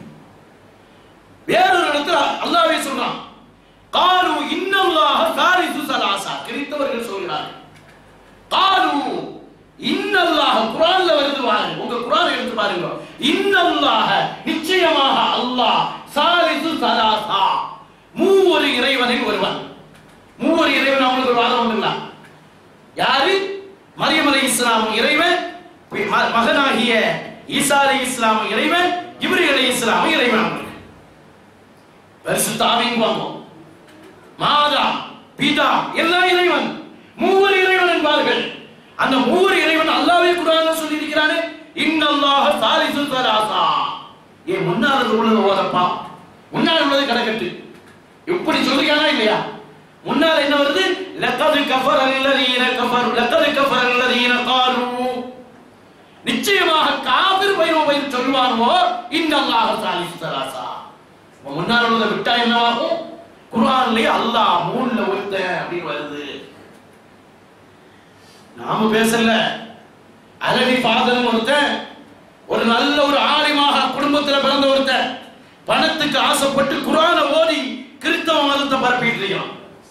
வேறொரு இடத்துல அல்லாஹ்வே சொல்றான் காலு இன்னல்லாஹ சாரிசு சலாசா கிறிஸ்தவர்கள் சொல்கிறார்கள் காலு இன்னல்லாஹ குர்ஆன்ல வருது பாருங்க உங்க குர்ஆனை எடுத்து பாருங்க இன்னல்லாஹ நிச்சயமாக அல்லாஹ் சாலிசு சலாசா மூவொரு இறைவனில் ஒருவன் மூவொரு இறைவன் அவங்களுக்கு ஒரு வாதம் வந்துங்களா யாரு மரியம் அலை இஸ்லாம் இறைவன் பி- ம- மகனாகிய ஈசா அலை இஸ்லாம் இறைவன் இப்ரி அலை இஸ்லாம் இறைவன் அவங்களுக்கு பரிசுத்தாவின் வாங்கும் மாதா பிதா எல்லாம் இறைவன் மூவர் இறைவன் என்பார்கள் அந்த மூவர் இறைவன் அல்லாவே குரான்ல சொல்லி இருக்கிறானே இன்னல்லாஹ சாலிசு சலாசா ஏன் முன்னால் உள்ளது ஓதப்பா முன்னால் உள்ளது கடக்கட்டு இப்படி சொல்றியானா இல்லையா முன்னால் என்ன வருது லக்கது கஃபர் அல்லதீன கஃபர் லக்கது கஃபர் அல்லதீன காலு நிச்சயமாக காபிர் பைரவ பைர் சொல்வானோ இன்னல்லாஹ சாலிசு சலாசா அப்ப முன்னால் உள்ளதை விட்டா என்னவாகும் குர்ஆன்லயே அல்லாஹ் மூணுல ஒருத்தன் அப்படின்னு வருது நாம பேசல அலவி ஃபாதர் ஒருத்தன் ஒரு நல்ல ஒரு ஆலிமாக குடும்பத்துல பிறந்த ஒருத்தன் பணத்துக்கு ஆசைப்பட்டு குர்ஆனை ஓதி கிறிஸ்தவ மதத்தை பரப்பிட்டு இருக்கான்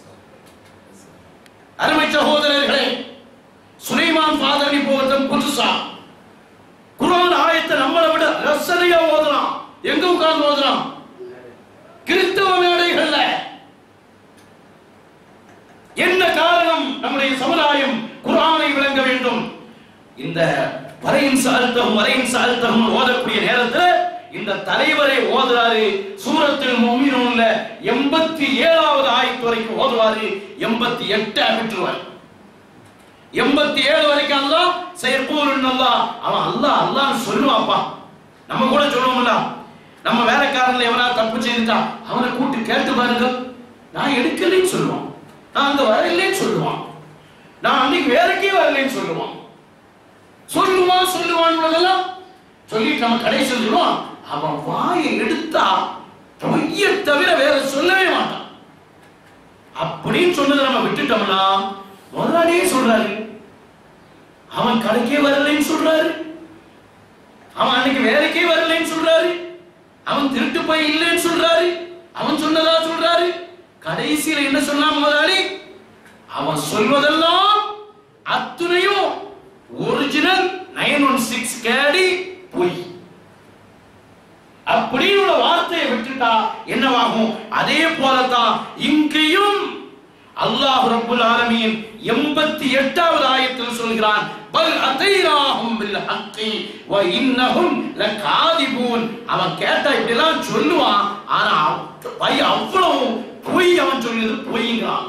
அருமை சகோதரர்களே சுலைமான் ஃபாதர் இப்போ ஒருத்தன் புதுசா குர்ஆன் ஆயத்தை நம்மளை விட ரசனையா ஓதுறான் எங்க உட்கார்ந்து ஓதுறான் கிறிஸ்தவ மேடைகள்ல என்ன காரணம் நம்முடைய சமுதாயம் குர்ஆனை விளங்க வேண்டும் இந்த வரையின் சாழ்த்தகம் வரையின் சாழ்த்தகம் ஓதக்கூடிய நேரத்துல இந்த தலைவரை ஓதுறாரு சூரத்தில் மும்மினூன்ல எண்பத்தி ஏழாவது ஆயத்து வரைக்கும் ஓதுவாரு எண்பத்தி எட்டு விட்டுருவார் எண்பத்தி ஏழு வரைக்கும் அல்லாஹ் செயற்கூறு அல்லாஹ் அவன் அல்லாஹ் அல்லாஹ் சொல்லுவாப்பா நம்ம கூட சொல்லுவோம்ல நம்ம வேலைக்காரன்ல எவனா தப்பு செய்துட்டா அவனை கூட்டி கேட்டு பாருங்க நான் எடுக்கலைன்னு சொல்லுவான் நான் அங்க வரலைன்னு சொல்லுவான் நான் அன்னைக்கு வேலைக்கே வரலைன்னு சொல்லுவான் சொல்லுவான் சொல்லுவான் சொல்லிட்டு நம்ம கடைசி சொல்லுவான் அவன் வாயை எடுத்தா பொய்ய தவிர வேற சொல்லவே மாட்டான் அப்படின்னு சொன்னதை நம்ம விட்டுட்டோம்னா முதலாளியே சொல்றாரு அவன் கடைக்கே வரலைன்னு சொல்றாரு அவன் அன்னைக்கு வேலைக்கே வரலைன்னு சொல்றாரு அவன் திருட்டு போய் இல்லைன்னு சொல்றாரு அவன் சொன்னதா சொல்றாரு கடைசியில என்ன சொன்னான் முதலாளி அவன் சொல்வதெல்லாம் அத்துணையும் original nine one six KD பொய் அப்படின்னு உள்ள வார்த்தையை விட்டுட்டா என்னவாகும் அதே போலதான் இங்கேயும் அல்லாஹ் ரப்புல் ஆலமீன் எண்பத்தி எட்டாவது ஆயத்தில் சொல்கிறான் பல் அதைராஹும் பில் ஹக்கி வ இன்னஹும் லகாதிபூன் அவன் கேட்டா இப்படிலாம் சொல்லுவான் ஆனா அவ்- பை அவ்வளவு பொய் அவன் சொல்லுது பொய்ங்கிறான்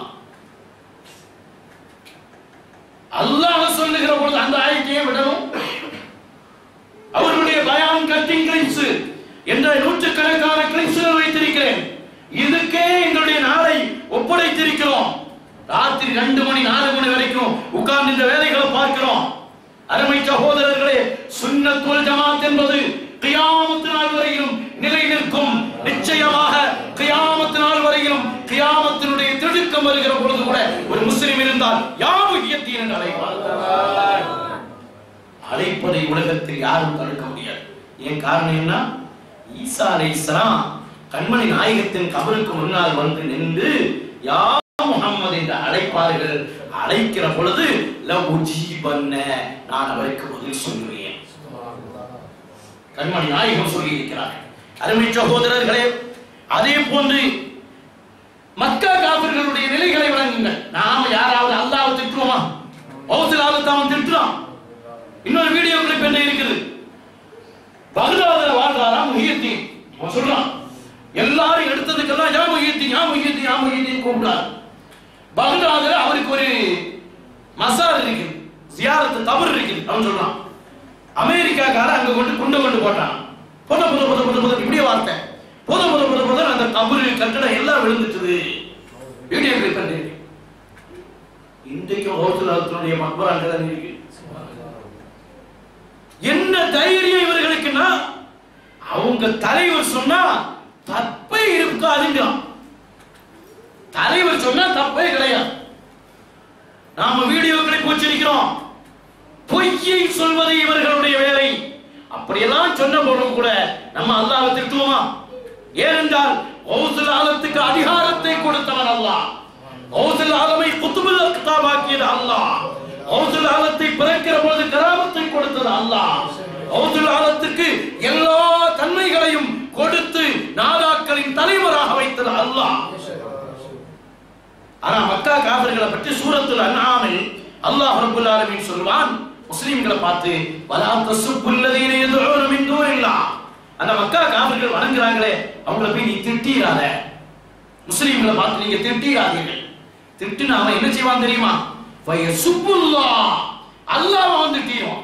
அல்லாஹ் சொல்லுகிற பொழுது அந்த ஆயத்தையே விடணும் அவருடைய பயான் கட்டிங் கிளிப்ஸ் என்ற நூற்றுக்கணக்கான கிளிப்ஸ்கள் வைத்திருக்கிறேன் இதுக்கே எங்களுடைய நாளை ஒப்படைத்திருக்கிறோம் ராத்திரி ரெண்டு மணி நாலு மணி வரைக்கும் உட்கார்ந்து இந்த வேலைகளை பார்க்கிறோம் அருமை சகோதரர்களே சுன்னத்துல் ஜமாத் என்பது கியாமத்து நாள் வரையிலும் நிலை நிற்கும் நிச்சயமாக கியாமத்து நாள் வரையிலும் கியாமத்தினுடைய திடுக்கம் வருகிற பொழுது கூட ஒரு முஸ்லிம் இருந்தால் யாவு இயத்தின் என்று அழைப்பார் அழைப்பதை உலகத்தில் யாரும் தடுக்க முடியாது ஏன் காரணம் என்ன ஈசா அலைஹிஸ்ஸலாம் கண்மணி நாயகத்தின் கபருக்கு முன்னால் வந்து நின்று யா முஹம்மது என்று அழைப்பார்கள் அழைக்கிற பொழுது ல உஜீபன்ன நான் அவருக்கு பதில் சொல்லுவேன் கண்மணி நாயகம் சொல்லி இருக்கிறார்கள் அருமை சகோதரர்களே அதே போன்று மக்கா காபிர்களுடைய நிலைகளை வழங்குங்கள் நாம யாராவது அல்லாஹ்வை திட்டுவோமா பௌத்தலாவது அவன் திட்டுறான் இன்னொரு வீடியோ கிளிப் என்ன இருக்குது பகதாதுல வாழ்றாரா முஹியத்தீன் அவன் சொல்றான் எல்லாரும் எடுத்ததுக்கெல்லாம் யா முஹியத்தீன் யா முஹியத்தீன் யா முஹியத்தீன் கூப்பிடுறார் பகதாதுல அவருக்கு ஒரு மசார் இருக்கு ஜியாரத்து தவறு இருக்கு அவன் சொல்றான் அமெரிக்காக்கார அங்க கொண்டு குண்டை கொண்டு போட்டான் புத புத புத புத புத இப்படியே வார்த்தை புத புத புத புத அந்த கபரு கட்டடம் எல்லாம் விழுந்துட்டுது வீடியோ கிளிப் பண்ணி இன்றைக்கும் ஹோட்டலுடைய மக்பரா அங்கதான் இருக்கு என்ன தைரியம் இவர்களுக்குன்னா அவங்க தலைவர் சொன்னா தப்பே இருக்காதுங்கிறான் தலைவர் சொன்னா தப்பே கிடையாது நாம வீடியோக்களை போச்சிருக்கிறோம் பொய்யை சொல்வது இவர்களுடைய வேலை அப்படியெல்லாம் சொன்ன போதும் கூட நம்ம அல்லாஹ்வை திட்டுவோமா ஏனென்றால் கௌசுல் ஆலத்துக்கு அதிகாரத்தை கொடுத்தவன் அல்லாஹ் கௌசுல் ஆலமை குத்துபுல் அக்தாபாக்கியது அல்லாஹ் கௌசுல் ஆலத்தை பிறக்கிற பொழுது கராமத்தை கொடுத்தது அல்லாஹ் கௌசுல் ஆலத்துக்கு எல்லா தன்மைகளையும் கொடுத்து நாதாக்களின் தலைவராக வைத்தது அல்லாஹ் ஆனா மக்கா காபிர்களை பற்றி சூரத்துல் அன்ஆமில் அல்லாஹ் ரப்பல் ஆலமீன் சொல்வான் முஸ்லிம்களை பார்த்து வலா தசுப்புல்லதீன யதுஊன மின் தூனில்லாஹ் அந்த மக்கா காபிர்கள் வணங்குறாங்களே அவங்கள போய் நீ திட்டிராத முஸ்லிம்களை பார்த்து நீங்க திட்டிராதீர்கள் திட்டுனா அவன் என்ன செய்வான் தெரியுமா வயசுப்புல்லாஹ் அல்லாஹ் வந்து திட்டுவான்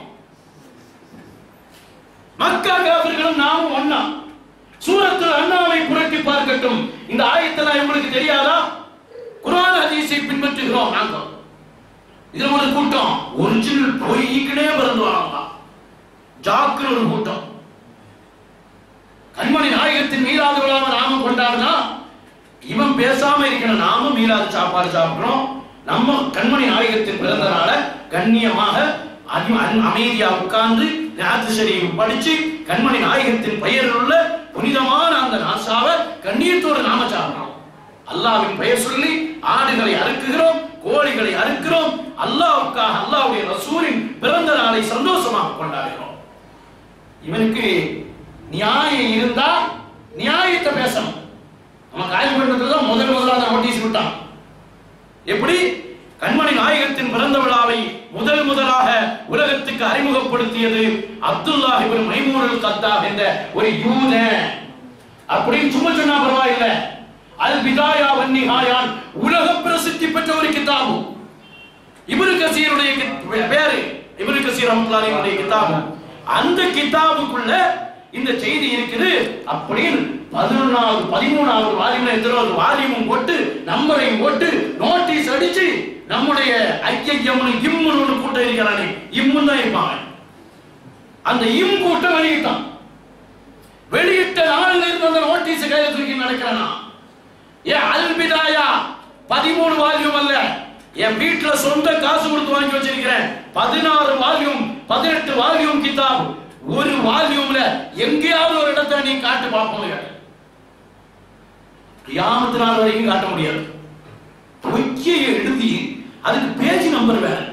மக்கா காபிர்களும் நாமும் ஒண்ணா சூரத்துல் அண்ணாவை புரட்டி பார்க்கட்டும் இந்த ஆயத்தெல்லாம் உங்களுக்கு தெரியாதா குர்ஆன் ஹதீஸை பின்பற்றுகிறோம் நாங்க இதுல ஒரு கூட்டம் ஒரிஜினல் பொய்க்குனே பிறந்து வராங்க ஜாக்குன்னு ஒரு கூட்டம் கண்மணி நாயகத்தின் மீளாத விழாவை நாம கொண்டாடுனா இவன் பேசாம இருக்கிற நாம மீளாத சாப்பாடு சாப்பிடுறோம் நம்ம கண்மணி நாயகத்தின் பிறந்த நாள கண்ணியமாக அதி- அன்- அமைதியா உட்கார்ந்து ஞாத்திசரி படிச்சு கண்மணி நாயகத்தின் பெயரில் உள்ள புனிதமான அந்த நாசாவை கண்ணியத்தோடு நாம சாப்பிடுறோம் அல்லாஹ்வின் பெயர் சொல்லி ஆடுகளை அறுக்குகிறோம் கோழிகளை அறுக்கிறோம் அல்லாஹ்வுக்காக அல்லாஹ்வுடைய ரசூலின் பிறந்த நாளை சந்தோஷமாக கொண்டாடுகிறோம் இவனுக்கு நியாயம் இருந்தா நியாயத்தை பேசணும் நம்ம காயல்பட்டத்துல தான் முதல் முதலாக நோட்டீஸ் விட்டான் எப்படி கண்மணி நாயகத்தின் பிறந்த விழாவை முதல் முதலாக உலகத்துக்கு அறிமுகப்படுத்தியது அப்துல்லா இப்னு மைமூன் அல் கத்தாப் என்ற ஒரு யூத அப்படின்னு சும்மா சொன்னா பரவாயில்லை அல் பிதாயா வன்னிஹாயான் உலக பிரசித்தி பெற்ற ஒரு கிதாபு இப்னு கசீருடைய கித்- பேரு இப்னு கசீர் ரஹ்மத்துல்லாஹி கிதாபு அந்த கிதாபுக்குள்ள இந்த செய்தி இருக்குது அப்படின்னு பதினொன்னாவது பதிமூணாவது வால்யூம் எத்தனாவது வால்யூமும் போட்டு நம்பரையும் போட்டு நோட்டீஸ் அடிச்சு நம்முடைய ஐக்கியம்னு இம்முன்னு ஒரு கூட்டம் இருக்கிறானே இம்முன்னு தான் இருப்பாங்க அந்த இம் கூட்டம் வெளியிட்டான் வெளியிட்ட நாள்ல இருந்து அந்த நோட்டீஸ் கையில தூக்கி நடக்கிறானா ஏன் அல்பிதாயா பதிமூணு வால்யூம் அல்ல என் வீட்டுல சொந்த காசு கொடுத்து வாங்கி வச்சிருக்கிறேன் பதினாறு வால்யூம் பதினெட்டு வால்யூம் கிதாப் ஒரு வால்யூம்ல எங்கேயாவது ஒரு இடத்தை நீ காட்டு பார்ப்போம் கியாமத்து நாள் வரைக்கும் காட்ட முடியாது பொய்யை எழுதி அதுக்கு பேஜ் நம்பர் வேற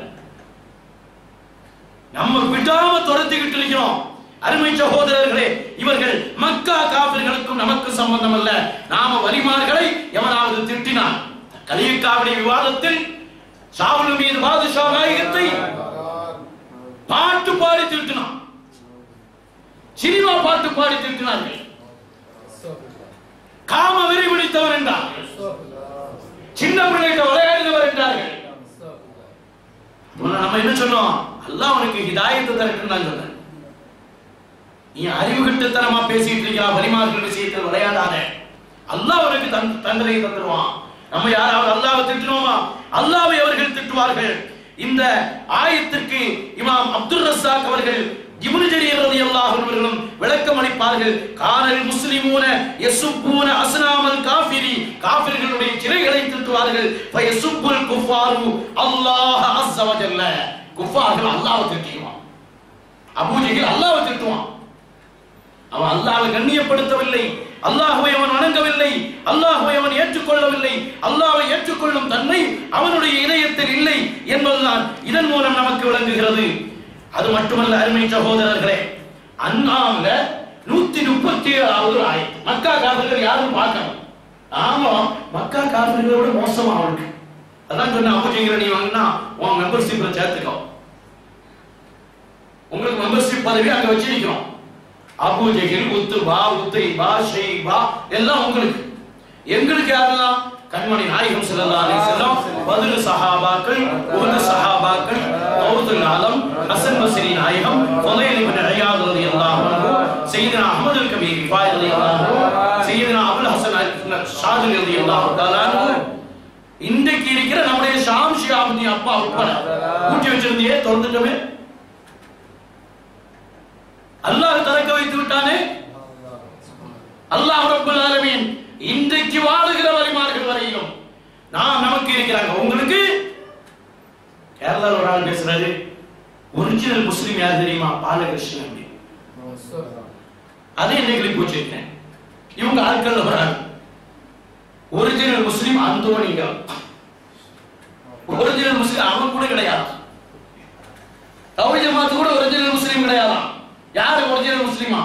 நம்ம விடாம துரத்திக்கிட்டு இருக்கிறோம் அருமை சகோதரர்களே இவர்கள் மக்கா காபிர்களுக்கும் நமக்கு சம்பந்தம் அல்ல நாம வலிமார்களை எவனாவது திட்டினான் கலியக்காவுடைய விவாதத்தில் ஷாவுல் மீது பாதுஷா நாயகத்தை பாட்டு பாடி திட்டினான் சினிமா பாட்டு பாடி திட்டினார்கள் காம வெறி பிடித்தவர் என்றார்கள் சின்ன பிள்ளைகிட்ட விளையாடுகிறவர் என்றார்கள் அப்ப நம்ம என்ன சொன்னோம் அல்லாஹ் உனக்கு ஹிதாயத்தை தரட்டுன்னு நான் சொன்னேன் நீ அறிவு கட்டுத்தனமா பேசிட்டு இருக்கிறா வலிமார்கள் விஷயத்தில் விளையாடாத அல்லாஹ் உனக்கு தன் தண்டனை தந்துருவான் நம்ம யாராவது அல்லாஹ்வை திட்டுனோமா அல்லாஹ்வை அவர்கள் திட்டுவார்கள் இந்த ஆயத்திற்கு இமாம் அப்துல் ரஸாக் அவர்கள் இப்னு ஜரீர் ரலியல்லாஹு அன்ஹு அவர்களும் விளக்கம் அளிப்பார்கள் கானல் முஸ்லிமூன யசுப்பூன அஸ்னாமல் காஃபிரி காஃபிர்களுடைய சிலைகளை திட்டுவார்கள் ஃபயசுப்புல் குஃபாரு அல்லாஹ் அஸ்ஸ வஜல்ல குஃபார்கள் அல்லாஹ்வை திட்டுவான் அபூ ஜஹில் அல்லாஹ்வை திட்டுவான் அவன் அல்லாஹ்வை கண்ணியப்படுத்தவில்லை அல்லாஹ்வை அவன் வணங்கவில்லை அல்லாஹ்வை அவன் ஏற்றுக்கொள்ளவில்லை அல்லாஹ்வை ஏற்றுக்கொள்ளும் தன்மை அவனுடைய இதயத்தில் இல்லை என்பதுதான் இதன் மூலம் நமக்கு விளங்குகிறது அது மட்டுமல்ல அருமை சகோதரர்களே அண்ணாங்க நூத்தி முப்பத்தி ஏழாவது ஆய் மக்கா காதல்கள் யாரும் பார்க்கணும் ஆமா மக்கா காதல்களோட மோசமா அவனுக்கு அதான் சொன்ன அபுஜங்கிற நீ வாங்கினா உன் மெம்பர்ஷிப்ல சேர்த்துக்கோ உங்களுக்கு மெம்பர்ஷிப் பதவி அங்க வச்சிருக்கிறோம் அபு ஜஹில் உத்துபா உத்தைபா ஷைபா எல்லாம் உங்களுக்கு எங்களுக்கு யாரெல்லாம் கண்மணி நாயகம் ஸல்லல்லாஹு அலைஹி வஸல்லம் பதில் சஹாபாக்கள் உஹது சஹாபாக்கள் கௌதுல் ஆலம் ஹசன் பஸ்ரி நாயகம் ஃபதைல் இப்னு அய்யாத் ரலியல்லாஹு அன்ஹு சையதுனா அஹ்மத் அல் கபீர் ரிஃபாய் ரலியல்லாஹு அன்ஹு சையதுனா அபுல் ஹசன் அல் ஷாதிலி ரலியல்லாஹு தஆலா அன்ஹு இன்றைக்கு இருக்கிற நம்முடைய ஷாம் ஷியாபுதி அப்பா உட்பட ஊட்டி வச்சிருந்தியே திறந்துட்டோமே அல்லாஹ் திறக்க வைத்து விட்டானே அல்லாஹ் ரப்பல் ஆலமீன் இன்றைக்கு வாழுகிற வரிமார்கள் வரையிலும் நாம் நமக்கு இருக்கிறாங்க உங்களுக்கு கேரளால ஒரு ஆள் பேசுறாரு ஒரிஜினல் முஸ்லீம் யார் தெரியுமா பாலகிருஷ்ணன் அப்படி அதே என்ன கிளிப் வச்சிருக்கேன் இவங்க ஆட்கள் வராங்க ஒரிஜினல் முஸ்லீம் அந்தோனிங்க ஒரிஜினல் முஸ்லீம் அவன் கூட கிடையாது தௌஹீத் ஜமாத் கூட ஒரிஜினல் முஸ்லீம் கிடையாதாம் யாரு ஒரிஜினல் முஸ்லீமா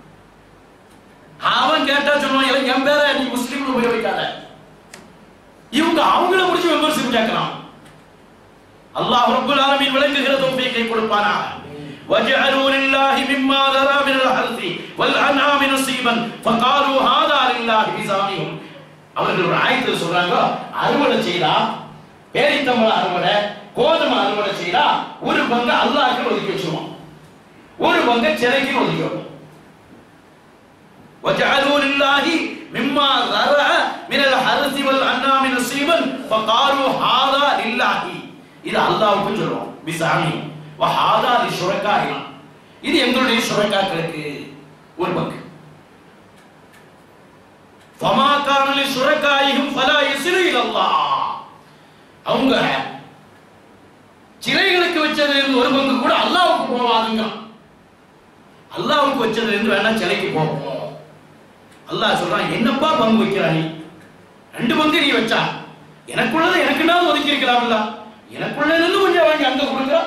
அவன் கேட்டா சொல்லுவான் "எனக்கு என் பேரை நீ முஸ்லீம்னு உபயோகிக்காத இவங்க அவங்கள முடிச்சு மெம்பர்ஷிப் கேட்கலாம் அல்லாஹ் ரப்பல் ஆலமீன் விளங்குகிற தௌஃபீகை கொடுப்பானா وجعلوا لله مما ذرى من الحرث والأنعام نصيبا فقالوا هذا لله بزعمهم அவர்கள் ஒரு ஆயத்தில் சொல்றாங்க அறுவடை செய்தா பேரித்தம்பளம் அறுவடை கோதுமை அறுவடை செய்தா ஒரு பங்கு அல்லாஹ்க்கு ஒதுக்கி வச்சிருவோம் ஒரு பங்கு சிலைக்கு ஒதுக்கி வைப்போம் وجعلوا لله مما ذرأ من الحرث والأنعام نصيبا فقالوا هذا لله இது அல்லாஹ்வுக்கு சொல்றோம் பிசாமி வஹாதா லி ஷுரகாஹினா இது எங்களுடைய ஷுரகாக்களுக்கு ஒரு பங்கு ஃபமா கான லி ஷுரகாயிஹிம் ஃபலா யஸிலு இலா அல்லாஹ் அவங்க சிலைகளுக்கு வச்சதுல இருந்து ஒரு பங்கு கூட அல்லாஹ்வுக்கு போவாதுங்க அல்லாஹ்வுக்கு வச்சதுல இருந்து வேணா சிலைக்கு போவோம் அல்லாஹ் சொல்றான் என்னப்பா பங்கு வைக்கிறா நீ ரெண்டு பங்கு நீ வச்சா எனக்குள்ளதை எனக்குன்னாவது ஒதுக்கி இருக்கலாம்ல எனக்குள்ள இருந்து கொஞ்சம் வாங்கி அங்க கொடுக்குறா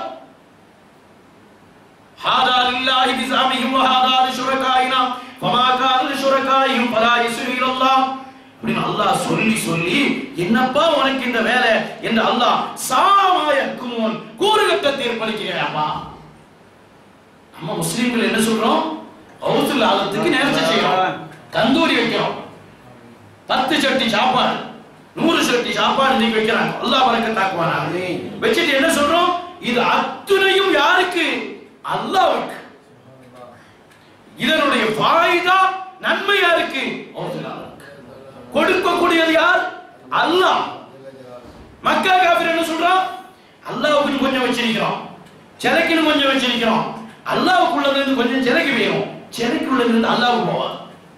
ஹாதா லில்லாஹி பிஸாமிஹிம் வ ஹாதா லிஷுரகாயினா ஃபமா கான லிஷுரகாயிஹிம் ஃபலா யஸ்ரு இலல்லாஹ் அப்படின்னு அல்லாஹ் சொல்லி சொல்லி என்னப்பா உனக்கு இந்த வேலை என்று அல்லாஹ் சாமாயக்குமோன் கூறுகட்ட தீர்ப்பளிக்கிறாப்பா நம்ம முஸ்லீம்கள் என்ன சொல்றோம் ஹவுசுல் ஆலத்துக்கு நேர்ச்சி செய்யறோம் தந்தூரி வைக்கிறோம் பத்து சட்டி சாப்பாடு நூறு சட்டி சாப்பாடு இன்னைக்கு வைக்கிறாங்க அல்லாஹ் பரக்கத்தாக்குவானா வச்சுட்டு என்ன சொல்றோம் இது அத்துணையும் யாருக்கு அல்லாஹ்வுக்கு இதனுடைய ஃபாயிதா நன்மை யாருக்கு ஹவுசுல் ஆலத்துக்கு. கொடுக்கக்கூடியது யார் அல்லாஹ் மக்கா காபிர் என்ன சொல்றான் அல்லாஹ்வுக்கு கொஞ்சம் வச்சிருக்கிறோம் சிலைக்குன்னு கொஞ்சம் வச்சிருக்கிறோம் அல்லாஹ்வுக்குள்ளது இருந்து கொஞ்சம் சிலைக்கு வேணும் சிலைக்குள்ளது இருந்து அல்லாஹ்வுக்கு போவார்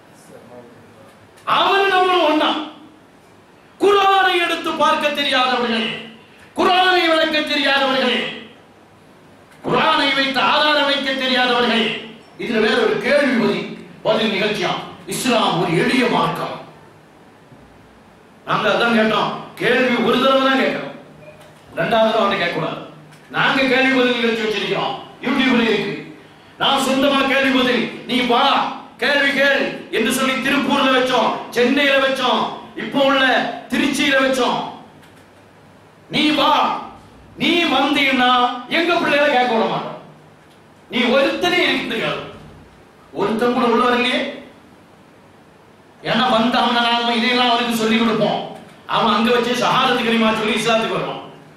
அவன் நம்மளும் ஒண்ணா குரானை எடுத்து பார்க்க தெரியாதவர்கள் குரானை விளக்க தெரியாதவர்கள் குரானை வைத்து ஆதாரம் வைக்க தெரியாதவர்கள் இதுல வேற ஒரு கேள்வி பதில் பதில் நிகழ்ச்சியா இஸ்லாம் ஒரு எளிய மார்க்கம் நாங்க அதான் கேட்டோம் கேள்வி ஒரு தடவை தான் கேட்கிறோம் ரெண்டாவது தடவை அவனை கேட்கக்கூடாது நாங்க கேள்வி பதில் நிகழ்ச்சி வச்சிருக்கிறோம் யூடியூப்ல இருக்கு நான் சொந்தமா கேள்வி பதில் நீ வா கேள்வி கேள் என்று சொல்லி திருப்பூர்ல வச்சோம் சென்னையில வச்சோம் இப்போ உள்ள திருச்சியில வச்சோம் நீ வா நீ வந்தீங்கன்னா எங்க பிள்ளைகளை கேட்க விட மாட்டோம் நீ ஒருத்தனே இருக்குது ஒருத்தன் கூட உள்ள வரலையே ஏன்னா வந்தாங்க நாம இதையெல்லாம் அவனுக்கு சொல்லி கொடுப்போம் அவன் அங்க வச்சு ஷஹாதத்து கரிமா சொல்லி இஸ்லாத்துக்கு வருவான்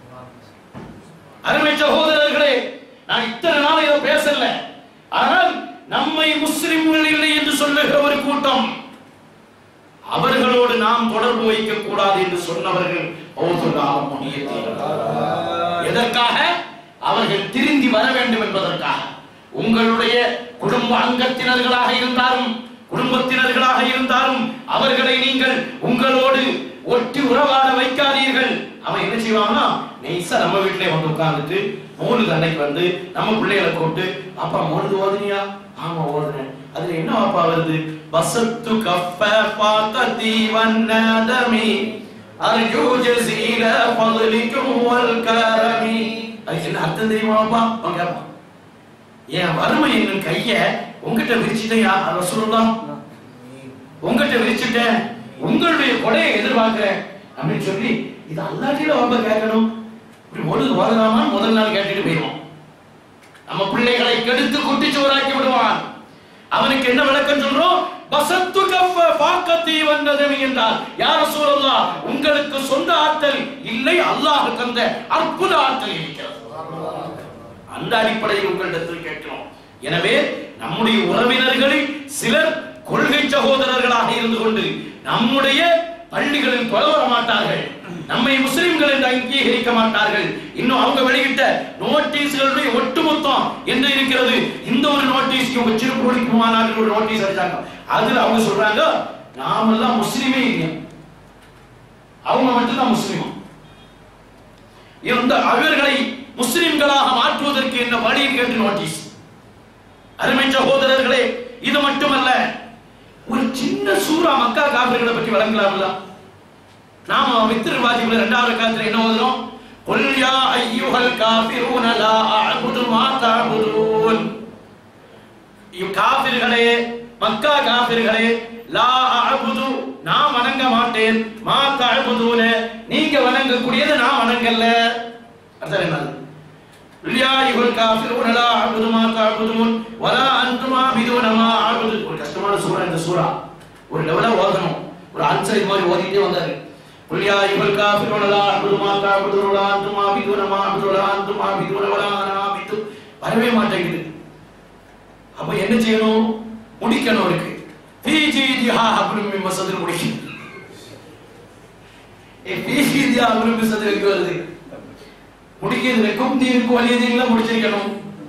அருமை சகோதரர்களே நான் இத்தனை நாள் இதை பேசல ஆனால் நம்மை முஸ்லிம்கள் இல்லை என்று சொல்லுகிற ஒரு கூட்டம் அவர்களோடு நாம் தொடர்பு வைக்க கூடாது என்று சொன்னவர்கள் பௌத்துல்லாஹ் முனியத்தீர்கள் எதற்காக அவர்கள் திருந்தி வர வேண்டும் என்பதற்காக உங்களுடைய குடும்ப அங்கத்தினர்களாக இருந்தாலும் குடும்பத்தினர்களாக இருந்தாலும் அவர்களை நீங்கள் உங்களோடு ஒட்டி உறவாட வைக்காதீர்கள் அவன் என்ன செய்வான்னா நைஸா நம்ம வீட்டிலே வந்து உட்கார்ந்துட்டு மூணு தண்டைக்கு வந்து நம்ம பிள்ளைகளை கூப்பிட்டு அப்பா மொழுது ஓதுனியா ஆமா ஓதுனேன் அதுல என்ன வாப்பா வருது வசத்து கஃப பாத்ததி வன்னதமி அர்ஜு ஜஸீல ஃபضلிக்கும் வல் கரமி அதுக்கு என்ன அர்த்தம் தெரியுமா வாப்பா அவன் கேட்பான் என் வறுமை என்னும் கைய உங்ககிட்ட விரிச்சிட்டேன் யா ரசூலுல்லாஹ் உங்ககிட்ட விரிச்சிட்டேன் உங்களுடைய கொடையை எதிர்பார்க்கிறேன் அப்படின்னு சொல்லி இது அல்லாட்டில வாப்பா கேட்கணும் இப்படி ஒழுது ஓதலாமா முதல் நாள் கேட்டுட்டு போயிடுவோம் நம்ம பிள்ளைகளை கெடுத்து குட்டிச்சோறாக்கி விடுவான் அவனுக்கு என்ன விளக்கம் சொல்றோம் வசத்து கஃப பாக்கத்தி வந்தது என்றால் யார சூழல்லா உங்களுக்கு சொந்த ஆற்றல் இல்லை அல்லாஹ் தந்த அற்புத ஆற்றல் இருக்கிறது அந்த அடிப்படையில் உங்களிடத்தில் கேட்கிறோம் எனவே நம்முடைய உறவினர்களில் சிலர் கொள்கை சகோதரர்களாக இருந்து கொண்டு நம்முடைய பள்ளிகளில் தொலை வர மாட்டார்கள் நம்மை முஸ்லிம்கள் என்று அங்கீகரிக்க மாட்டார்கள் இன்னும் அவங்க வெளியிட்ட நோட்டீஸ்களுடைய ஒட்டுமொத்தம் என்ன இருக்கிறது இந்த ஒரு நோட்டீஸ் இவங்க திருப்பூருக்கு மாநாட்டில் ஒரு நோட்டீஸ் அடிச்சாங்க அதுல அவங்க சொல்றாங்க நாமெல்லாம் முஸ்லிமே இல்லை அவங்க மட்டும்தான் முஸ்லிம் இந்த அவர்களை முஸ்லிம்களாக மாற்றுவதற்கு என்ன வழி கேட்டு நோட்டீஸ் அருமை சகோதரர்களே இது மட்டுமல்ல ஒரு சின்ன சூரா மக்கா காபிர்களை பற்றி வழங்கலாம்ல நாம வித்திரு வாஜிபுல இரண்டாவது காலத்துல என்ன ஓதுறோம் قل يا ايها الكافرون لا اعبد ما تعبدون காபிர்களே மக்கா காபிர்களே லா அஅபுது நான் வணங்க மாட்டேன் மா தஅபுதூன நீங்க வணங்கக்கூடியது நான் வணங்கல அர்த்தம் என்னது லியா யுல் காஃபிரூன லா அஅபுது மா தஅபுதூன் வலா அன்தும் ஆபிதூன மா அஅபுது ஒரு கஷ்டமான சூரா இந்த சூரா ஒரு லெவலா ஓதணும் ஒரு ஆன்சர் இது மாதிரி ஓதிட்டே வந்தாரு லியா யுல் காஃபிரூன லா அஅபுது மா தஅபுதூன் வலா அன்தும் ஆபிதூன மா அஅபுது வலா அன்தும் ஆபிதூன வலா அனா ஆபிது வரவே மாட்டேங்குது அப்ப என்ன செய்யணும் முடிக்கணும் இருக்கு ஃபீஜிதிஹா ஹப்லும் மின் மசதில் முடிக்கணும் ஏ ஃபீஜிதிஹா ஹப்லும் மின் மசதில் எங்க வருது முடிக்கிறது குந்தி இருக்கு வலியதீங்களா முடிச்சிருக்கணும்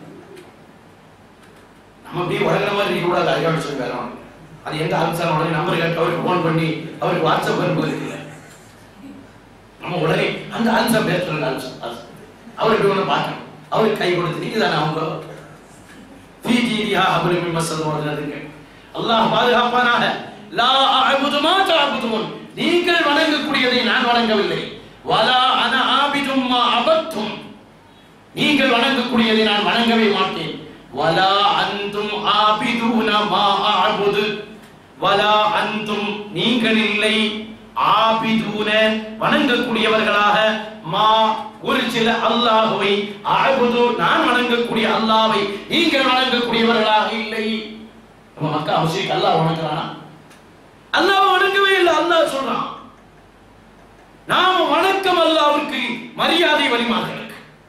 நம்ம அப்படியே உலகிற மாதிரி இருக்க கூடாது அறிவாளி சொல்லி வேற ஒண்ணு. அது எங்க ஆரம்பிச்சாலும் உடனே நம்பர் கேட்டு அவருக்கு ஃபோன் பண்ணி அவருக்கு வாட்ஸ்அப் அனுப்புவது இருக்குல்ல நம்ம உடனே அந்த ஆன்சர் பேசுறது ஆன்சர் அவருக்கு ஒண்ணு பார்க்கணும் அவருக்கு கை கொடுத்து நீங்க தானே அவங்க ஃபீஜிதிஹா ஹப்லும் மின் மசதில் ஓதுனதுங்க அல்லாஹ் பாதுகாப்பானாக லா அஅபுது மா தஅபுதுன் நீங்கள் வணங்கக்கூடியதை நான் வணங்கவில்லை வலா அன ஆபிதும் மா அபத்தும் நீங்கள் வணங்கக்கூடியதை நான் வணங்கவே மாட்டேன் வலா அந்தும் ஆபிதூன மா அஅபுது வலா அந்தும் நீங்கள் இல்லை ஆபிதூன வணங்கக்கூடியவர்களாக மா ஒரு சில அல்லாஹுவை அஅபுது நான் வணங்கக்கூடிய அல்லாஹ்வை நீங்கள் வணங்கக்கூடியவர்களாக இல்லை நம்ம மக்கா முஸ்லிக் அல்லாஹ் வணங்குறானா அல்லாஹ் வணங்கவே இல்லை அல்லாஹ் சொல்றான் நாம வணக்கம் அல்லாஹ்வுக்கு மரியாதை வலிமார்களுக்கு